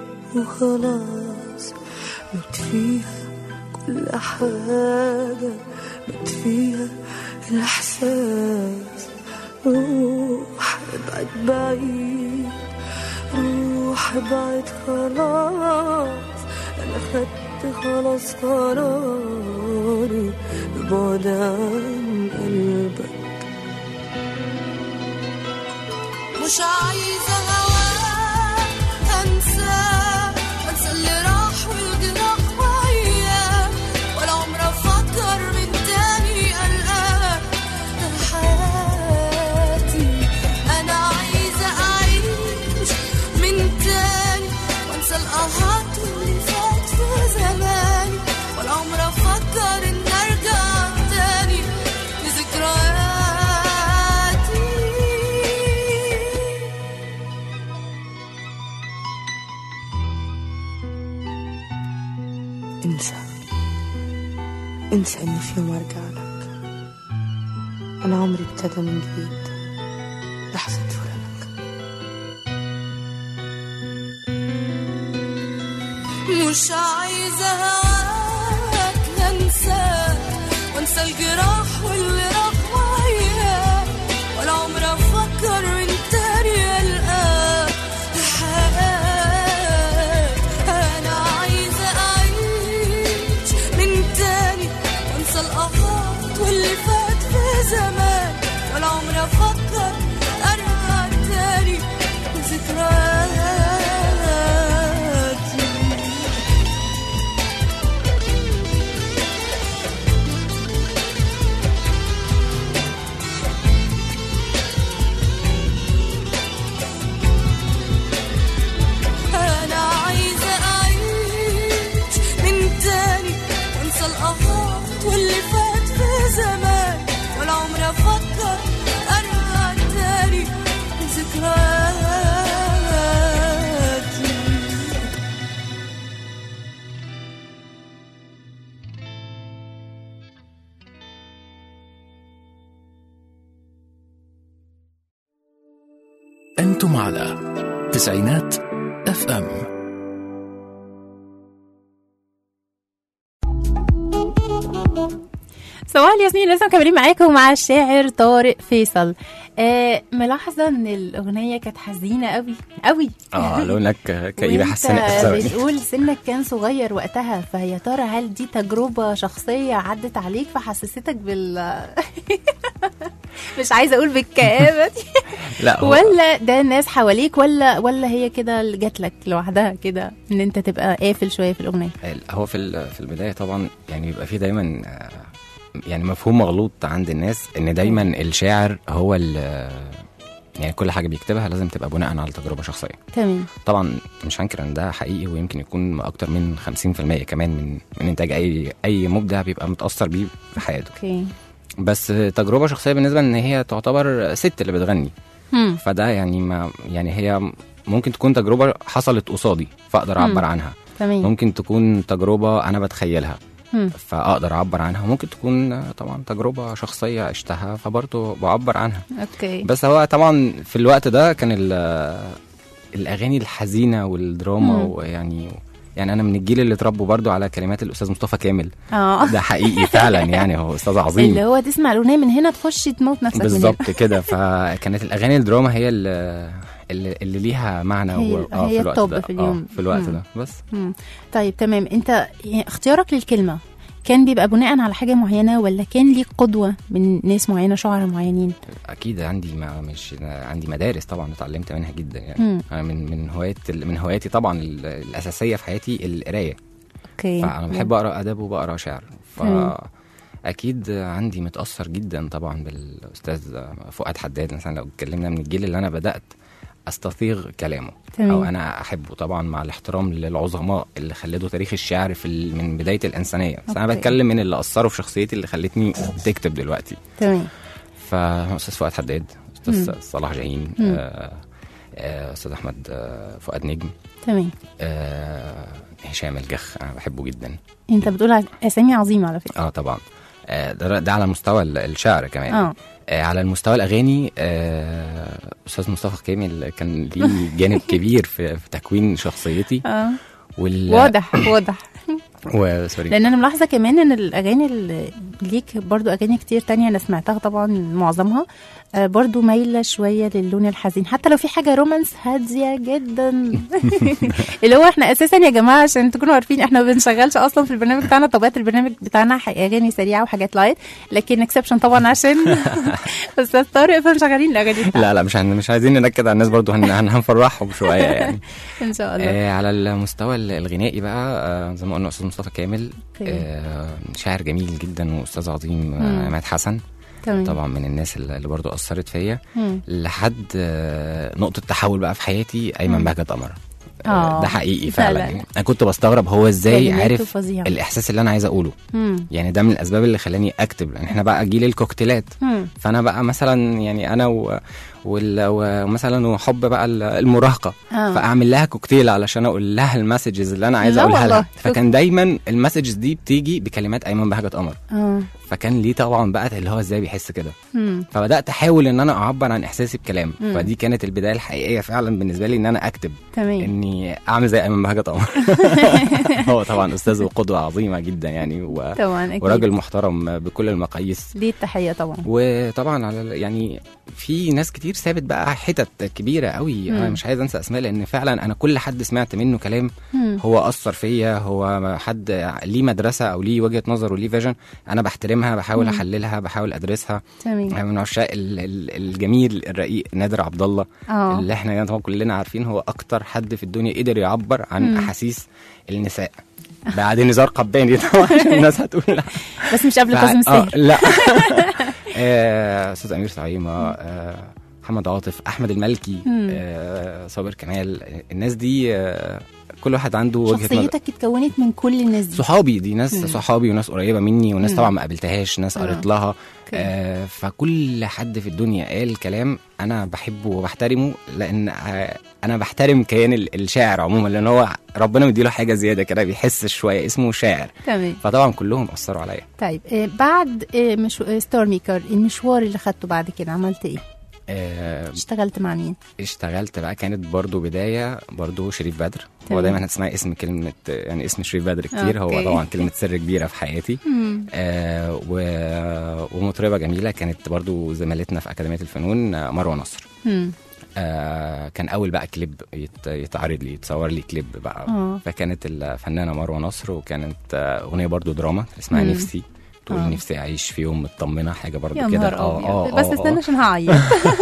[SPEAKER 8] وخلاص مت فيها كل حاجة مت فيها الإحساس روح ابعد بعيد روح ابعد خلاص أنا خدت خلاص قراري ببعد عن قلبك مش عايزة هواك انساك وانسى اللي راح والجراح وياك ولا عمري افكر من تاني القاك في حياتي انا عايزة اعيش من تاني وانسى القهات واللي فات في زماني ولا عمري افكر ان ارجع تاني لذكرياتي انسى انسى اني في يوم ارجع لك انا عمري ابتدى من جديد لحظة فراقك مش عايزة هواك انساك وانسى الجراح واللي راح وياك ولا عمري افكر من تاني القاك في حياتي انا عايزة اعيش من تاني وانسى القهات واللي فات في زمان ولا عمري افكر ارجع تاني لذكرياتي أنا عايزة أعيش من تاني وأنسى القهات واللي فات في زمان ولا عمري أفكر أرجع تاني لذكرياتي
[SPEAKER 1] أنتم على تسعينات اف ام
[SPEAKER 7] صباح الياسمين لسه مكملين معاكم مع الشاعر طارق فيصل آه ملاحظة ان الأغنية كانت حزينة قوي قوي
[SPEAKER 11] اه لونك كئيبة
[SPEAKER 7] وانت
[SPEAKER 11] حسناء الثواني
[SPEAKER 7] بتقول سنك كان صغير وقتها فيا ترى هل دي تجربة شخصية عدت عليك فحسستك بال مش عايزة اقول بالكآبة دي
[SPEAKER 11] لا هو
[SPEAKER 7] ولا ده الناس حواليك ولا ولا هي كده اللي جات لك لوحدها كده ان انت تبقى قافل شوية في الأغنية
[SPEAKER 11] هو في ال- في البدايه طبعا يعني بيبقى في دايما آه، يعني مفهوم مغلوط عند الناس ان دايما الشاعر هو ال- يعني كل حاجه بيكتبها لازم تبقى بناء على تجربه شخصيه
[SPEAKER 7] تمام
[SPEAKER 11] طبعا مش هنكر ان ده حقيقي ويمكن يكون اكتر من 50% كمان من من انتاج اي اي مبدع بيبقى متاثر بيه في حياته
[SPEAKER 7] اوكي
[SPEAKER 11] بس تجربه شخصيه بالنسبه ان هي تعتبر ست اللي بتغني
[SPEAKER 7] هم.
[SPEAKER 11] فده يعني ما يعني هي ممكن تكون تجربه حصلت قصادي فاقدر
[SPEAKER 7] مم.
[SPEAKER 11] اعبر عنها
[SPEAKER 7] تمام
[SPEAKER 11] ممكن تكون تجربه انا بتخيلها
[SPEAKER 7] هم.
[SPEAKER 11] فاقدر اعبر عنها ممكن تكون طبعا تجربه شخصيه عشتها فبرضه بعبر عنها
[SPEAKER 7] اوكي
[SPEAKER 11] بس هو طبعا في الوقت ده كان ال- الاغاني الحزينه والدراما
[SPEAKER 7] مم.
[SPEAKER 11] ويعني يعني انا من الجيل اللي اتربوا برضو على كلمات الاستاذ مصطفى كامل
[SPEAKER 7] اه
[SPEAKER 11] ده حقيقي فعلا يعني هو استاذ عظيم
[SPEAKER 7] اللي هو تسمع الاغنيه من هنا تخش تموت نفسك من هنا.
[SPEAKER 11] بالظبط كده فكانت الاغاني الدراما هي اللي, اللي, اللي ليها معنى
[SPEAKER 7] هي-
[SPEAKER 11] و- آه،
[SPEAKER 7] هي
[SPEAKER 11] الوقت
[SPEAKER 7] التوب
[SPEAKER 11] ده.
[SPEAKER 7] في اليوم.
[SPEAKER 11] آه، في الوقت
[SPEAKER 7] مم.
[SPEAKER 11] ده بس
[SPEAKER 7] مم. طيب تمام انت يعني اختيارك للكلمه كان بيبقى بناء على حاجه معينه ولا كان ليك قدوه من ناس معينه شعراء معينين
[SPEAKER 11] اكيد عندي ما مش عندي مدارس طبعا اتعلمت منها جدا يعني
[SPEAKER 7] مم.
[SPEAKER 11] انا من من هوايات من هواياتي طبعا ال- الاساسيه في حياتي القرايه
[SPEAKER 7] اوكي
[SPEAKER 11] فانا بحب اقرا ادب وبقرا شعر ف
[SPEAKER 7] تمام.
[SPEAKER 11] اكيد عندي متاثر جدا طبعا بالاستاذ فؤاد حداد مثلا لو اتكلمنا من الجيل اللي انا بدات استثيغ كلامه
[SPEAKER 7] تمام.
[SPEAKER 11] او انا احبه طبعا مع الاحترام للعظماء اللي خلدوا تاريخ الشعر في ال- من بدايه الانسانيه بس انا
[SPEAKER 7] أوكي.
[SPEAKER 11] بتكلم من اللي اثروا في شخصيتي اللي خلتني تكتب دلوقتي
[SPEAKER 7] تمام
[SPEAKER 11] فاستاذ فؤاد حداد استاذ
[SPEAKER 7] مم.
[SPEAKER 11] صلاح جاهين
[SPEAKER 7] مم.
[SPEAKER 11] آه، آه، استاذ احمد آه، فؤاد نجم
[SPEAKER 7] تمام
[SPEAKER 11] آه، هشام الجخ انا بحبه جدا
[SPEAKER 7] انت بتقول على اسامي عظيمه على فكره
[SPEAKER 11] اه طبعا آه، ده, ده على مستوى ال- الشعر كمان
[SPEAKER 7] اه
[SPEAKER 11] آه، على المستوى الاغاني آه، استاذ مصطفى كامل كان ليه جانب كبير في, في تكوين شخصيتي
[SPEAKER 7] اه
[SPEAKER 11] وال
[SPEAKER 7] واضح واضح
[SPEAKER 11] و... سوري
[SPEAKER 7] لان انا ملاحظه كمان ان الاغاني اللي ليك برضو اغاني كتير تانية انا سمعتها طبعا معظمها آه، برضو مايله شويه للون الحزين حتى لو في حاجه رومانس هاديه جدا اللي هو احنا اساسا يا جماعه عشان تكونوا عارفين احنا ما بنشغلش اصلا في البرنامج بتاعنا طبيعه البرنامج بتاعنا ح- اغاني سريعه وحاجات لايت لكن اكسبشن طبعا عشان استاذ طارق فمشغلين الاغاني بتاعته
[SPEAKER 11] لا لا مش هن... مش عايزين ننكد على الناس برضو هن... هن... هنفرحهم شويه يعني
[SPEAKER 7] ان شاء الله
[SPEAKER 11] آه على المستوى ال- الغنائي بقى آه زي ما قلنا استاذ مصطفى كامل
[SPEAKER 7] أوكي.
[SPEAKER 11] آه شاعر جميل جدا واستاذ عظيم
[SPEAKER 7] مم.
[SPEAKER 11] آه عماد حسن
[SPEAKER 7] تمام
[SPEAKER 11] طبعا من الناس اللي اللي برضو اثرت فيا
[SPEAKER 7] مم.
[SPEAKER 11] لحد آه نقطه تحول بقى في حياتي ايمن
[SPEAKER 7] مم.
[SPEAKER 11] بهجت قمر
[SPEAKER 7] آه،
[SPEAKER 11] ده حقيقي فعلا
[SPEAKER 7] فعلا.
[SPEAKER 11] يعني. انا كنت بستغرب هو ازاي
[SPEAKER 7] كلماته
[SPEAKER 11] عارف
[SPEAKER 7] فظيعة.
[SPEAKER 11] الاحساس اللي انا عايز اقوله
[SPEAKER 7] مم.
[SPEAKER 11] يعني ده من الاسباب اللي خلاني اكتب لان احنا بقى جيل الكوكتيلات
[SPEAKER 7] مم.
[SPEAKER 11] فانا بقى مثلا يعني انا و... وال... ومثلا وحب بقى ال- المراهقه
[SPEAKER 7] آه.
[SPEAKER 11] فاعمل لها كوكتيل علشان اقول لها المسجز اللي انا عايز
[SPEAKER 7] لا
[SPEAKER 11] اقولها
[SPEAKER 7] والله.
[SPEAKER 11] لها فكان دايما المسجز دي بتيجي بكلمات ايمن بهجت قمر
[SPEAKER 7] اه
[SPEAKER 11] فكان ليه طبعا بقى اللي هو ازاي بيحس كده
[SPEAKER 7] مم.
[SPEAKER 11] فبدات احاول ان انا اعبر عن احساسي بكلام
[SPEAKER 7] مم.
[SPEAKER 11] فدي كانت البدايه الحقيقيه فعلا بالنسبه لي ان انا اكتب
[SPEAKER 7] تمام
[SPEAKER 11] اني اعمل زي ايمن بهجت قمر هو طبعا استاذ وقدوه عظيمه جدا يعني و...
[SPEAKER 7] طبعا اكيد
[SPEAKER 11] وراجل محترم بكل المقاييس
[SPEAKER 7] ليه التحيه طبعا
[SPEAKER 11] وطبعا على ال- يعني في ناس كتير سابت بقى حتت كبيره قوي
[SPEAKER 7] مم.
[SPEAKER 11] انا مش عايز انسى اسماء لان فعلا انا كل حد سمعت منه كلام
[SPEAKER 7] مم.
[SPEAKER 11] هو اثر فيا هو حد ليه مدرسه او ليه وجهه نظر وليه فيجن انا بحترمها بحاول
[SPEAKER 7] مم.
[SPEAKER 11] احللها بحاول ادرسها
[SPEAKER 7] تمام
[SPEAKER 11] أنا من عشاق ال- ال- الجميل الرقيق نادر عبد الله
[SPEAKER 7] اه
[SPEAKER 11] اللي احنا يعني طبعا كلنا عارفين هو اكتر حد في الدنيا قدر يعبر عن
[SPEAKER 7] مم.
[SPEAKER 11] احاسيس النساء بعد نزار قباني طبعا عشان الناس هتقول لا
[SPEAKER 7] بس مش قبل
[SPEAKER 11] فع-
[SPEAKER 7] كاظم
[SPEAKER 11] آه
[SPEAKER 7] الساهر
[SPEAKER 11] لا آه، استاذ امير طعيمه آه، محمد عاطف احمد المالكي
[SPEAKER 7] مم.
[SPEAKER 11] آه، صابر كمال الناس دي آه، كل واحد عنده وجهه نظر
[SPEAKER 7] شخصيتك اتكونت من كل الناس دي
[SPEAKER 11] صحابي دي ناس
[SPEAKER 7] مم.
[SPEAKER 11] صحابي وناس قريبه مني وناس
[SPEAKER 7] مم.
[SPEAKER 11] طبعا ما قابلتهاش ناس
[SPEAKER 7] آه.
[SPEAKER 11] قريت لها
[SPEAKER 7] أوكي.
[SPEAKER 11] آه فكل حد في الدنيا قال كلام انا بحبه وبحترمه لان آه انا بحترم كيان ال- الشاعر عموما لان هو ربنا مديله حاجه زياده كده بيحس شويه اسمه شاعر
[SPEAKER 7] تمام
[SPEAKER 11] فطبعا كلهم اثروا عليا
[SPEAKER 7] طيب آه، بعد آه، مش آه، ستار ميكر المشوار اللي خدته بعد كده عملت ايه؟
[SPEAKER 11] آه
[SPEAKER 7] اشتغلت مع مين؟
[SPEAKER 11] اشتغلت بقى كانت برضو بداية برضو شريف بدر هو
[SPEAKER 7] تمام.
[SPEAKER 11] دايما هتسمعي اسم كلمة يعني اسم شريف بدر كتير هو
[SPEAKER 7] أوكي.
[SPEAKER 11] طبعا كلمة سر كبيرة في حياتي
[SPEAKER 7] مم.
[SPEAKER 11] آه و... ومطربة جميلة كانت برضو زميلتنا في أكاديمية الفنون آه، مروة نصر
[SPEAKER 7] مم.
[SPEAKER 11] آه كان أول بقى كليب يت... يتعرض لي يتصور لي كليب بقى
[SPEAKER 7] آه.
[SPEAKER 11] فكانت الفنانة مروة نصر وكانت آه أغنية برضو دراما اسمها
[SPEAKER 7] مم.
[SPEAKER 11] نفسي تقول
[SPEAKER 7] آه.
[SPEAKER 11] نفسي أعيش في يوم مطمنة حاجة برضو
[SPEAKER 7] يا
[SPEAKER 11] كده
[SPEAKER 7] نهار ابيض بس استنى عشان هعيط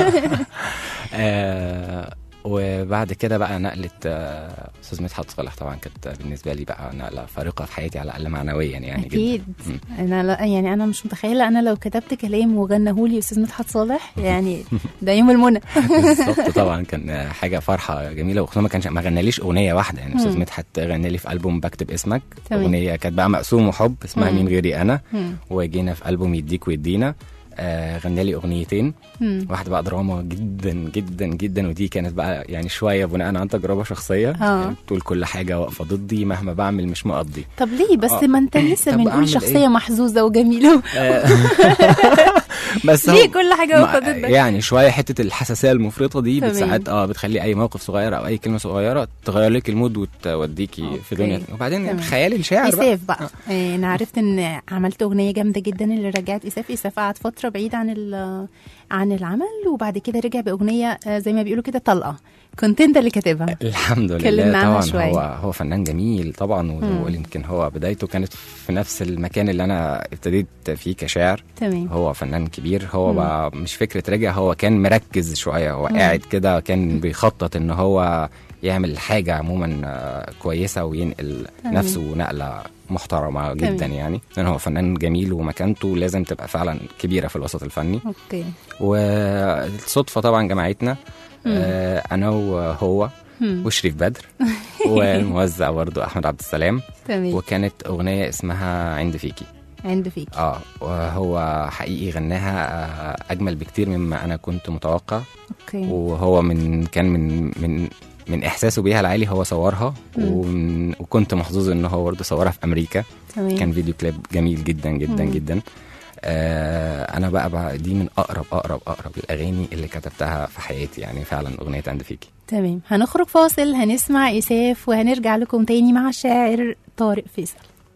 [SPEAKER 11] آه وبعد كده بقى نقلة آه، استاذ مدحت صالح طبعا كانت بالنسبه لي بقى نقله فارقه في حياتي على الاقل معنويا يعني
[SPEAKER 7] اكيد
[SPEAKER 11] جدا مم.
[SPEAKER 7] انا لا يعني انا مش متخيله انا لو كتبت كلام وغنهولي استاذ مدحت صالح يعني ده يوم المنى
[SPEAKER 11] بالظبط طبعا كان آه، حاجه فرحه جميله وخصوصا ما كانش ما غناليش اغنيه واحده يعني استاذ
[SPEAKER 7] مم.
[SPEAKER 11] مدحت غنى لي في البوم بكتب اسمك
[SPEAKER 7] تمام.
[SPEAKER 11] اغنيه كانت بقى مقسوم وحب اسمها
[SPEAKER 7] مم.
[SPEAKER 11] مين غيري انا
[SPEAKER 7] مم.
[SPEAKER 11] وجينا في البوم يديك ويدينا آه غنى لي اغنيتين
[SPEAKER 7] مم.
[SPEAKER 11] واحده بقى دراما جدا جدا جدا ودي كانت بقى يعني شويه بناء عن تجربه شخصيه
[SPEAKER 7] آه.
[SPEAKER 11] تقول كل حاجه واقفه ضدي مهما بعمل مش مقضي
[SPEAKER 7] طب ليه بس
[SPEAKER 11] آه.
[SPEAKER 7] ما انت لسه
[SPEAKER 11] طب
[SPEAKER 7] بنقول
[SPEAKER 11] أعمل
[SPEAKER 7] شخصيه
[SPEAKER 11] إيه؟
[SPEAKER 7] محظوظه وجميله
[SPEAKER 11] آه،
[SPEAKER 6] بس
[SPEAKER 7] ليه
[SPEAKER 6] هو-
[SPEAKER 7] كل حاجه
[SPEAKER 6] ما-
[SPEAKER 7] واقفه ضدك
[SPEAKER 6] يعني شويه حته الحساسيه المفرطه دي
[SPEAKER 7] تمام.
[SPEAKER 6] بتساعد اه بتخلي اي موقف صغير او اي كلمه صغيره تغير لك المود وتوديكي في دنيا وبعدين
[SPEAKER 7] تمام.
[SPEAKER 6] خيال الشاعر بقى
[SPEAKER 7] إساف بقى آه، أنا عرفت إن عملت أغنية جامدة جدا اللي رجعت إساف إساف قعد فترة بعيد عن ال- عن العمل وبعد كده رجع بأغنية آه، زي ما بيقولوا كده طلقة كنت أنت اللي كاتبها
[SPEAKER 6] الحمد
[SPEAKER 7] كلمنا
[SPEAKER 6] لله
[SPEAKER 7] عنها
[SPEAKER 6] طبعا
[SPEAKER 7] شوية.
[SPEAKER 6] هو هو فنان جميل طبعا
[SPEAKER 7] مم.
[SPEAKER 6] ويمكن هو بدايته كانت في نفس المكان اللي انا ابتديت فيه كشاعر
[SPEAKER 7] تمام
[SPEAKER 6] هو فنان كبير هو
[SPEAKER 7] مم.
[SPEAKER 6] بقى مش فكره رجع هو كان مركز شويه هو
[SPEAKER 7] مم.
[SPEAKER 6] قاعد كده كان بيخطط ان هو يعمل حاجه عموما آه، كويسه وينقل
[SPEAKER 7] تمام.
[SPEAKER 6] نفسه نقله محترمه
[SPEAKER 7] تمام.
[SPEAKER 6] جدا يعني لان هو فنان جميل ومكانته لازم تبقى فعلا كبيره في الوسط الفني
[SPEAKER 7] أوكي
[SPEAKER 6] والصدفه طبعا جمعتنا
[SPEAKER 7] مم.
[SPEAKER 6] آه، انا وهو
[SPEAKER 7] مم.
[SPEAKER 6] وشريف بدر والموزع برضو احمد عبد السلام
[SPEAKER 7] تمام
[SPEAKER 6] وكانت اغنيه اسمها عند فيكي
[SPEAKER 7] عند فيك
[SPEAKER 6] اه وهو حقيقي غناها آه، اجمل بكتير مما انا كنت متوقع
[SPEAKER 7] أوكي
[SPEAKER 6] وهو من كان من من من احساسه بيها العالي هو صورها
[SPEAKER 7] مم.
[SPEAKER 6] ومن وكنت محظوظ ان هو برضه صورها في امريكا
[SPEAKER 7] تمام
[SPEAKER 6] كان فيديو كليب جميل جدا جدا
[SPEAKER 7] مم.
[SPEAKER 6] جدا آه انا بقى, بقى دي من اقرب اقرب اقرب الاغاني اللي كتبتها في حياتي يعني فعلا اغنيه عند فيكي
[SPEAKER 7] تمام هنخرج فاصل هنسمع إساف وهنرجع لكم تاني مع الشاعر طارق فيصل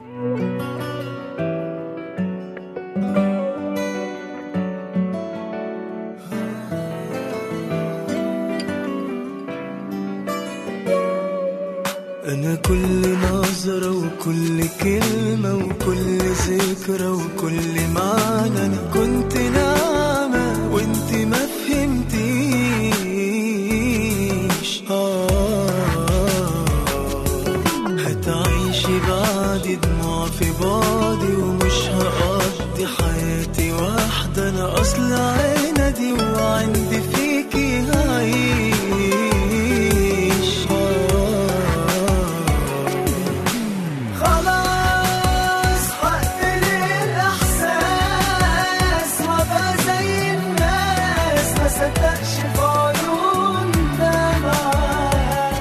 [SPEAKER 9] أنا كل نظرة وكل كلمة وكل ذكرى وكل معنى أنا كنت ناعمة وانت ما فهمتيش آه هتعيشي بعد دموع في بعدي ومش هقضي حياتي واحدة أنا أصل عندي وعندي فيكي هعيش خلاص هقتل الإحساس وأبقى زي الناس ما صدقش في عيون دمعة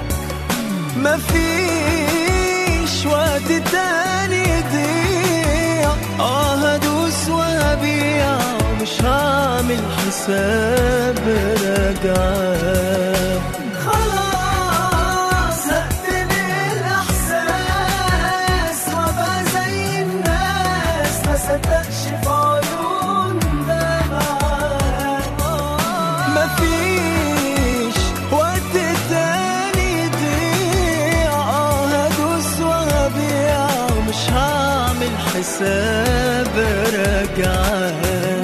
[SPEAKER 9] مفيش وقت تاني يضيع اه هدوس وهبيع مش هعمل حساب رجعة خلاص هقتل الإحساس وأبقى زي الناس ما صدقش في عيون دمعة مفيش وقت تاني يضيع اه هدوس وهبيع مش هعمل حساب رجعة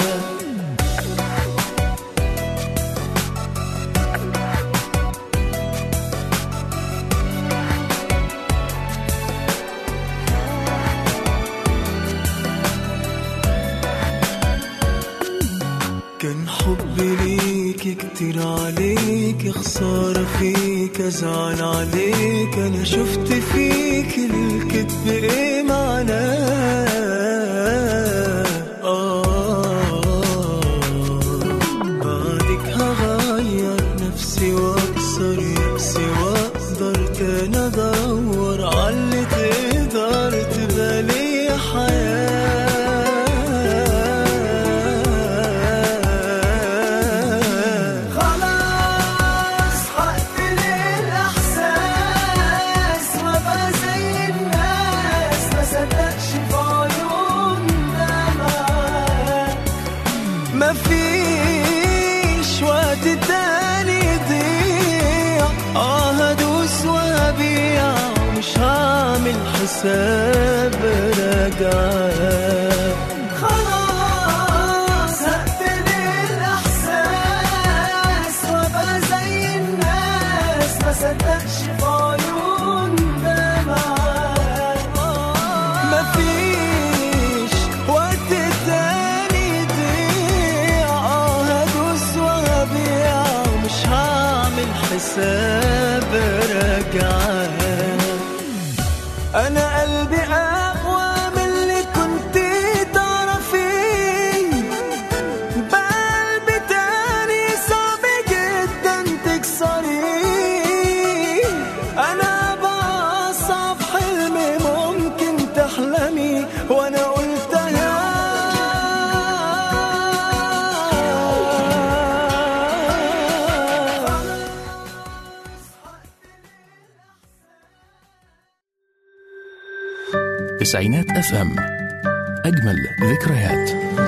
[SPEAKER 9] كان حبي ليك كتير عليك خسارة فيك أزعل عليك أنا شفت فيك الكذب إيه معناه آه بعدك هغير نفسي وأكسر يأسي وأقدر تاني أدور عاللي تقدر تبقى لي حياة خلاص هقتل الإحساس وأبقى زي الناس ما صدقش في عيون دمعة مفيش وقت تاني يضيع اه هدوس وهبيع مش هعمل حساب رجعة خلاص هقتل الإحساس وأبقى زي الناس ما صدقش في عيون دمعة مفيش وقت تاني يضيع اه هدوس وهبيع مش هعمل حساب رجعة انا قلبي اقوى من اللي كنت تعرفيه بقلبي تاني صعب جدا تكسريه انا بأصعب حلم ممكن تحلمي وانا قلتها
[SPEAKER 1] تسعينات اف ام اجمل ذكريات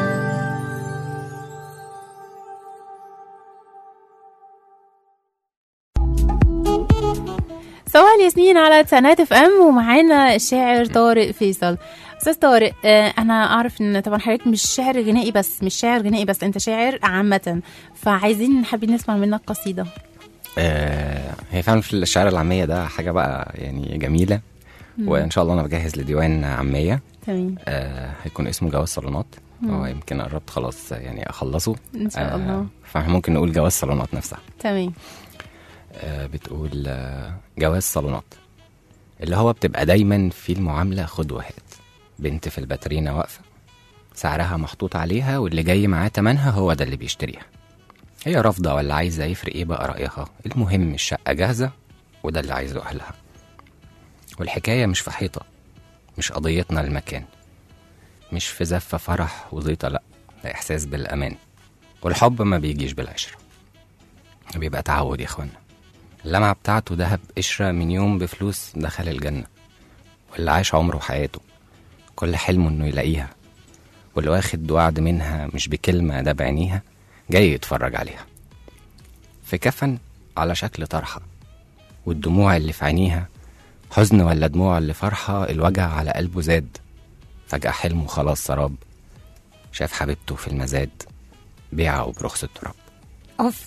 [SPEAKER 7] صباح الياسمين على تسعينات اف ام ومعانا الشاعر طارق فيصل استاذ طارق آه، انا اعرف ان طبعا حضرتك مش شاعر غنائي بس مش شاعر غنائي بس انت شاعر عامه فعايزين حابين نسمع منك قصيده
[SPEAKER 11] آه هي فعلا في الشعر العامية ده حاجة بقى يعني جميلة
[SPEAKER 7] مم.
[SPEAKER 11] وإن شاء الله أنا بجهز لديوان عامية
[SPEAKER 7] تمام
[SPEAKER 11] آه هيكون اسمه جواز صالونات
[SPEAKER 7] مم.
[SPEAKER 11] هو يمكن قربت خلاص يعني أخلصه
[SPEAKER 7] ان شاء الله
[SPEAKER 11] فاحنا ممكن نقول جواز صالونات نفسها
[SPEAKER 7] تمام
[SPEAKER 11] آه بتقول آه جواز صالونات اللي هو بتبقى دايما في المعاملة خد وهات بنت في الباترينا واقفة سعرها محطوط عليها واللي جاي معاه تمنها هو ده اللي بيشتريها هي رافضة ولا عايزة يفرق ايه بقى رأيها المهم الشقة جاهزة وده اللي عايزه أهلها والحكاية مش في حيطة مش قضيتنا المكان مش في زفة فرح وزيطة لأ ده إحساس بالأمان والحب ما بيجيش بالعشرة بيبقى تعود يا إخوانا اللمعة بتاعته دهب قشرة من يوم بفلوس دخل الجنة واللي عاش عمره وحياته كل حلمه إنه يلاقيها واللي واخد وعد منها مش بكلمة ده بعينيها جاي يتفرج عليها في كفن على شكل طرحة والدموع اللي في عينيها حزن ولا دموع اللي فرحة الوجع على قلبه زاد فجأة حلمه خلاص سراب شاف حبيبته في المزاد بيعه برخص التراب
[SPEAKER 7] اوف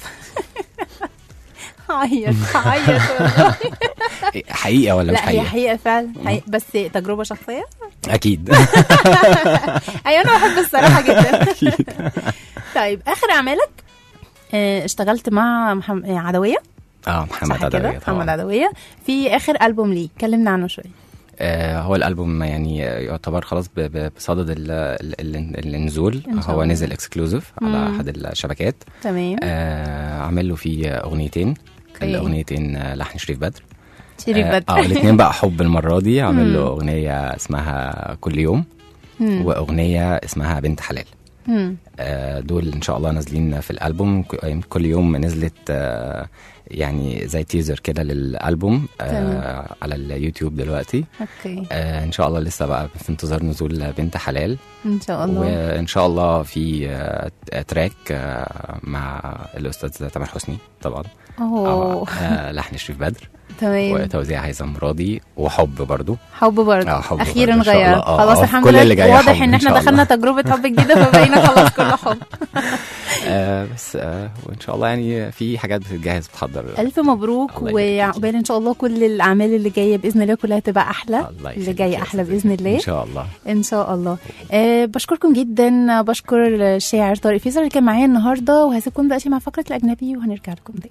[SPEAKER 7] عيط عيط والله
[SPEAKER 11] حقيقة ولا مش
[SPEAKER 7] لا هي
[SPEAKER 11] حقيقة؟
[SPEAKER 7] حقيقه فعلا حقيقة. بس تجربه شخصيه
[SPEAKER 11] أكيد
[SPEAKER 7] ايوه انا بحب الصراحه جدا طيب اخر اعمالك آه، اشتغلت مع محم... آه، عدويه
[SPEAKER 11] اه محمد
[SPEAKER 7] صح كده
[SPEAKER 11] عدوية
[SPEAKER 7] محمد
[SPEAKER 11] طبعا
[SPEAKER 7] عدويه في اخر البوم ليه كلمنا عنه شويه
[SPEAKER 11] آه هو الألبوم يعني يعتبر خلاص ب- ب- بصدد ال- ال- ال- النزول
[SPEAKER 7] إن شاء
[SPEAKER 11] هو
[SPEAKER 7] الله.
[SPEAKER 11] نزل اكسكلوزيف على
[SPEAKER 7] مم.
[SPEAKER 11] أحد الشبكات
[SPEAKER 7] تمام
[SPEAKER 11] آه عامل له فيه أغنيتين
[SPEAKER 7] أوكي.
[SPEAKER 11] الأغنيتين آه، لحن شريف بدر
[SPEAKER 7] شريف
[SPEAKER 11] اه
[SPEAKER 7] بدر
[SPEAKER 11] آه، الاثنين بقى حب المرة دي عامل له
[SPEAKER 7] مم.
[SPEAKER 11] أغنية اسمها كل يوم
[SPEAKER 7] مم.
[SPEAKER 11] وأغنية اسمها بنت حلال
[SPEAKER 7] مم.
[SPEAKER 11] آه، دول ان شاء الله نازلين في الالبوم ك- كل يوم نزلت آه، يعني زي تيزر كده للالبوم آه، على اليوتيوب دلوقتي
[SPEAKER 7] اوكي
[SPEAKER 11] آه، ان شاء الله لسه بقى في انتظار نزول بنت حلال
[SPEAKER 7] ان شاء الله
[SPEAKER 11] وان شاء الله في آه، تراك آه، مع الاستاذ تامر حسني طبعا
[SPEAKER 7] اوه
[SPEAKER 11] آه، لحن شريف بدر
[SPEAKER 7] تمام
[SPEAKER 11] وتوزيع هيثم راضي وحب برضو
[SPEAKER 7] حب برضه
[SPEAKER 11] آه، حب
[SPEAKER 7] اخيرا
[SPEAKER 11] برضه إن شاء
[SPEAKER 7] غير
[SPEAKER 11] الله. آه،
[SPEAKER 7] خلاص
[SPEAKER 11] آه،
[SPEAKER 7] الحمد
[SPEAKER 11] كل
[SPEAKER 7] لله
[SPEAKER 11] اللي جاي
[SPEAKER 7] واضح
[SPEAKER 11] حب
[SPEAKER 7] ان
[SPEAKER 11] إن
[SPEAKER 7] احنا
[SPEAKER 11] شاء
[SPEAKER 7] دخلنا
[SPEAKER 11] الله.
[SPEAKER 7] تجربه حب جديده فبقينا خلاص كله حب
[SPEAKER 11] آه، بس آه، وان شاء الله يعني في حاجات بتتجهز بتحضر
[SPEAKER 7] الف مبروك وعقبال ان شاء الله كل الاعمال اللي جايه باذن الله كلها تبقى احلى
[SPEAKER 11] الله
[SPEAKER 7] اللي
[SPEAKER 11] يخليك
[SPEAKER 7] جايه
[SPEAKER 11] يا
[SPEAKER 7] احلى
[SPEAKER 11] أستاذ
[SPEAKER 7] باذن الله
[SPEAKER 11] ان شاء الله
[SPEAKER 7] ان شاء الله أه بشكركم جدا بشكر الشاعر طارق فيصل اللي كان معايا النهارده وهسيبكم دلوقتي مع فقره الاجنبي وهنرجع لكم تاني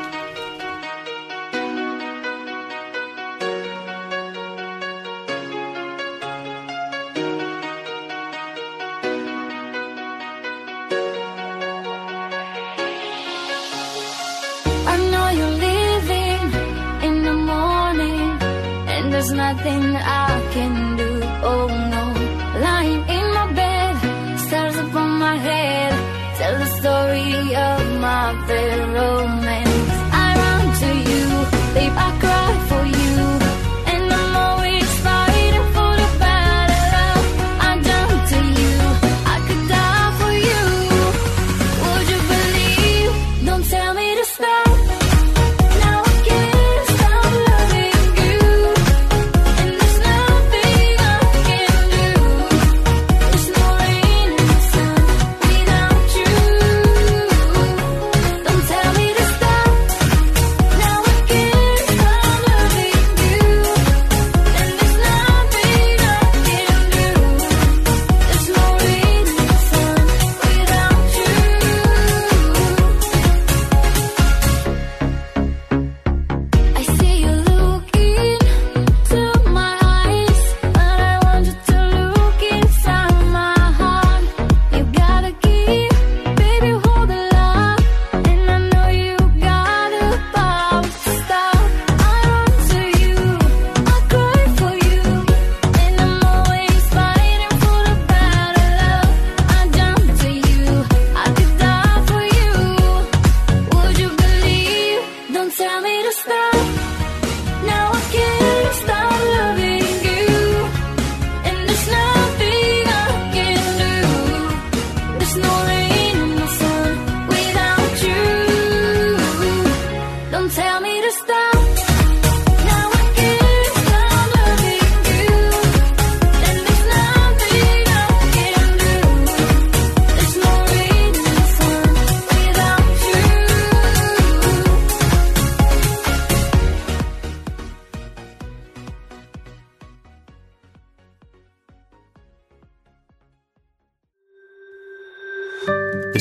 [SPEAKER 12] I know you're leaving in the morning, and there's nothing I can do. Oh no, lying in my bed, stars upon my head, tell the story of my fair romance. I run to you, babe, I cry for you, and I'm always fighting for the battle. I jump to you, I could die for you. Would you believe? Don't tell me to stop. Now I can't stop loving you, and there's nothing I can do. There's no rain in the sun without you. Don't tell me to stop.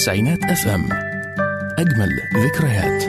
[SPEAKER 1] تسعينات اف ام اجمل ذكريات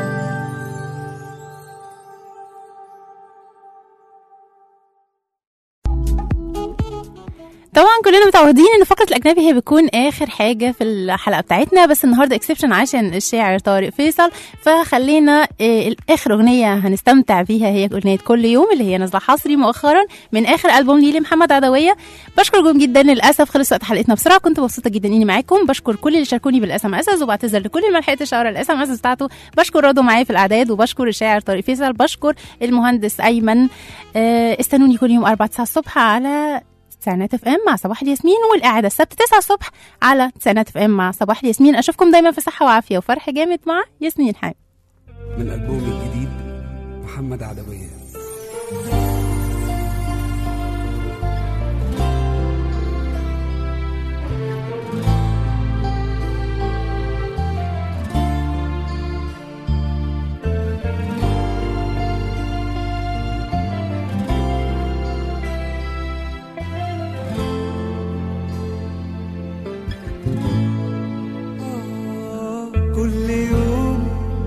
[SPEAKER 7] طبعا كلنا متعودين ان فقره الاجنبي هي بتكون اخر حاجه في الحلقه بتاعتنا بس النهارده اكسبشن عشان الشاعر طارق فيصل فخلينا آه، اخر اغنيه هنستمتع بيها هي اغنيه كل يوم اللي هي نازله حصري مؤخرا من اخر البوم ليه لمحمد عدويه بشكركم جدا للاسف خلص وقت حلقتنا بسرعه كنت مبسوطه جدا اني معاكم بشكر كل اللي شاركوني بالاس ام اس وبعتذر لكل اللي ما لحقتش اقرا الاس ام اس بتاعته بشكر رضو معايا في الاعداد وبشكر الشاعر طارق فيصل بشكر المهندس ايمن آه، استنوني كل يوم 4 9 الصبح على تسعينات اف ام مع صباح الياسمين والاعاده السبت 9 الصبح على تسعينات اف ام مع صباح الياسمين اشوفكم دايما في صحه وعافيه وفرح جامد مع ياسمين حامد
[SPEAKER 13] من ألبوم الجديد محمد عدوية كل يوم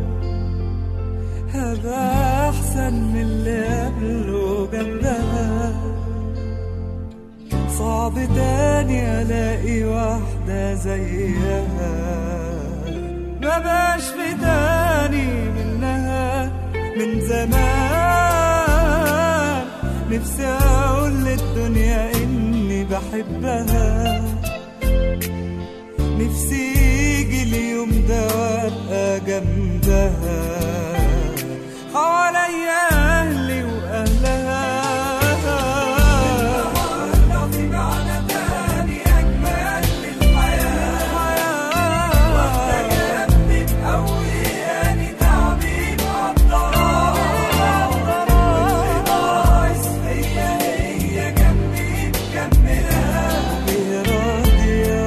[SPEAKER 13] هبقى أحسن من اللي قبله جنبها صعب تاني ألاقي واحدة زيها ما بقاش في تاني منها من زمان نفسي أقول للدنيا إني بحبها نفسي يجي اليوم ده وابقى جنبها حواليا اهلي واهلها في معنى تاني اجمل للحياه واحده جنبي مقوياني تعبي مقدرة واللي ناقص هي هي جنبي مكملة وهي راضية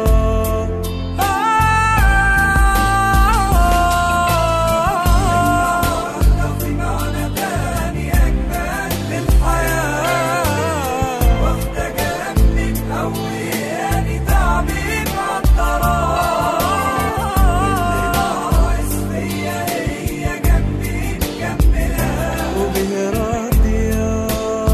[SPEAKER 13] في معنى تاني أجمل للحياة واحدة جنبي مقوياني تعبي مقدرة واللي ناقص هي هي جنبي مكملة وبه راضية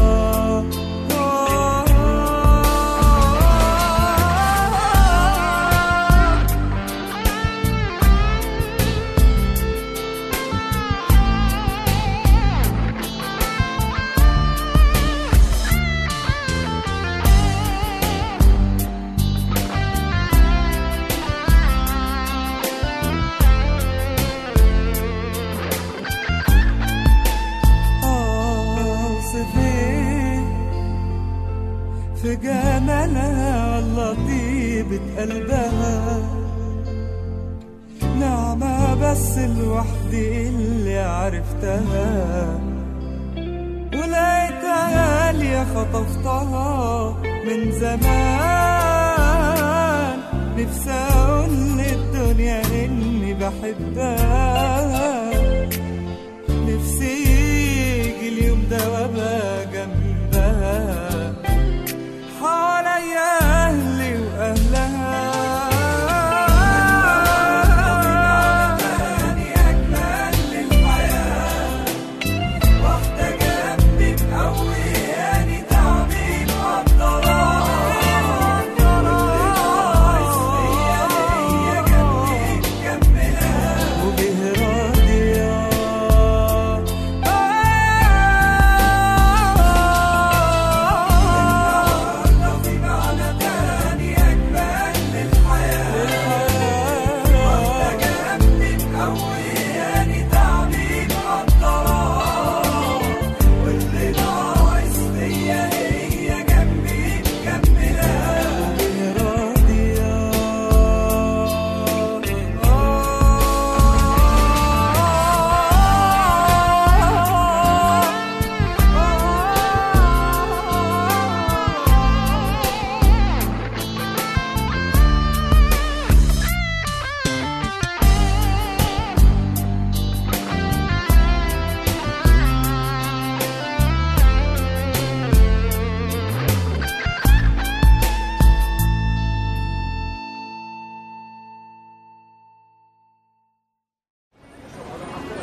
[SPEAKER 13] أوصف إيه في جمالها والله طيبة قلبها نعمة بس لوحدي اللي عرفتها ولقيتها غالية خطفتها من زمان نفسي أقول للدنيا إني بحبها نفسي يجي اليوم ده وابقى جنبها حواليا اهلي واهلها واحدة جنبي مقوياني تعبي مقدرة واللي ناقص هي هي جنبي مكملة وبه راضية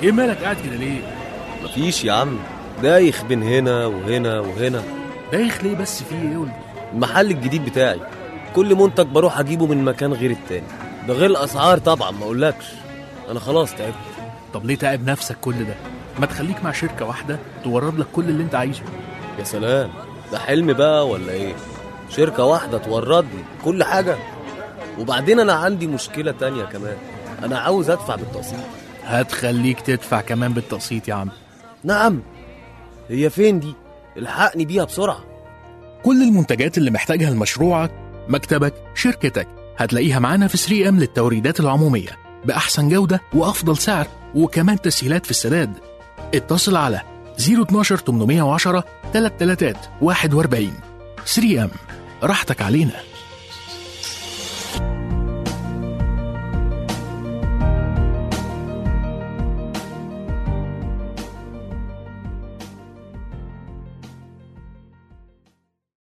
[SPEAKER 1] ايه مالك قاعد كده ليه
[SPEAKER 3] مفيش يا عم دايخ بين هنا وهنا وهنا
[SPEAKER 1] دايخ ليه بس في ايه قول لي
[SPEAKER 3] المحل الجديد بتاعي كل منتج بروح اجيبه من مكان غير التاني ده غير الاسعار طبعا ما اقولكش انا خلاص تعبت
[SPEAKER 1] طب ليه تعب نفسك كل ده ما تخليك مع شركه واحده تورد لك كل اللي انت عايزه
[SPEAKER 3] يا سلام ده حلم بقى ولا ايه شركة واحدة تورد لي كل حاجة وبعدين انا عندي مشكلة تانية كمان انا عاوز ادفع بالتقسيط
[SPEAKER 1] هتخليك تدفع كمان بالتقسيط يا عم
[SPEAKER 3] نعم هي فين دي الحقني بيها بسرعة
[SPEAKER 1] كل المنتجات اللي محتاجها لمشروعك مكتبك شركتك هتلاقيها معانا في 3 ام للتوريدات العمومية بأحسن جودة وأفضل سعر وكمان تسهيلات في السداد اتصل على 012 810 333 41 3 ام راحتك علينا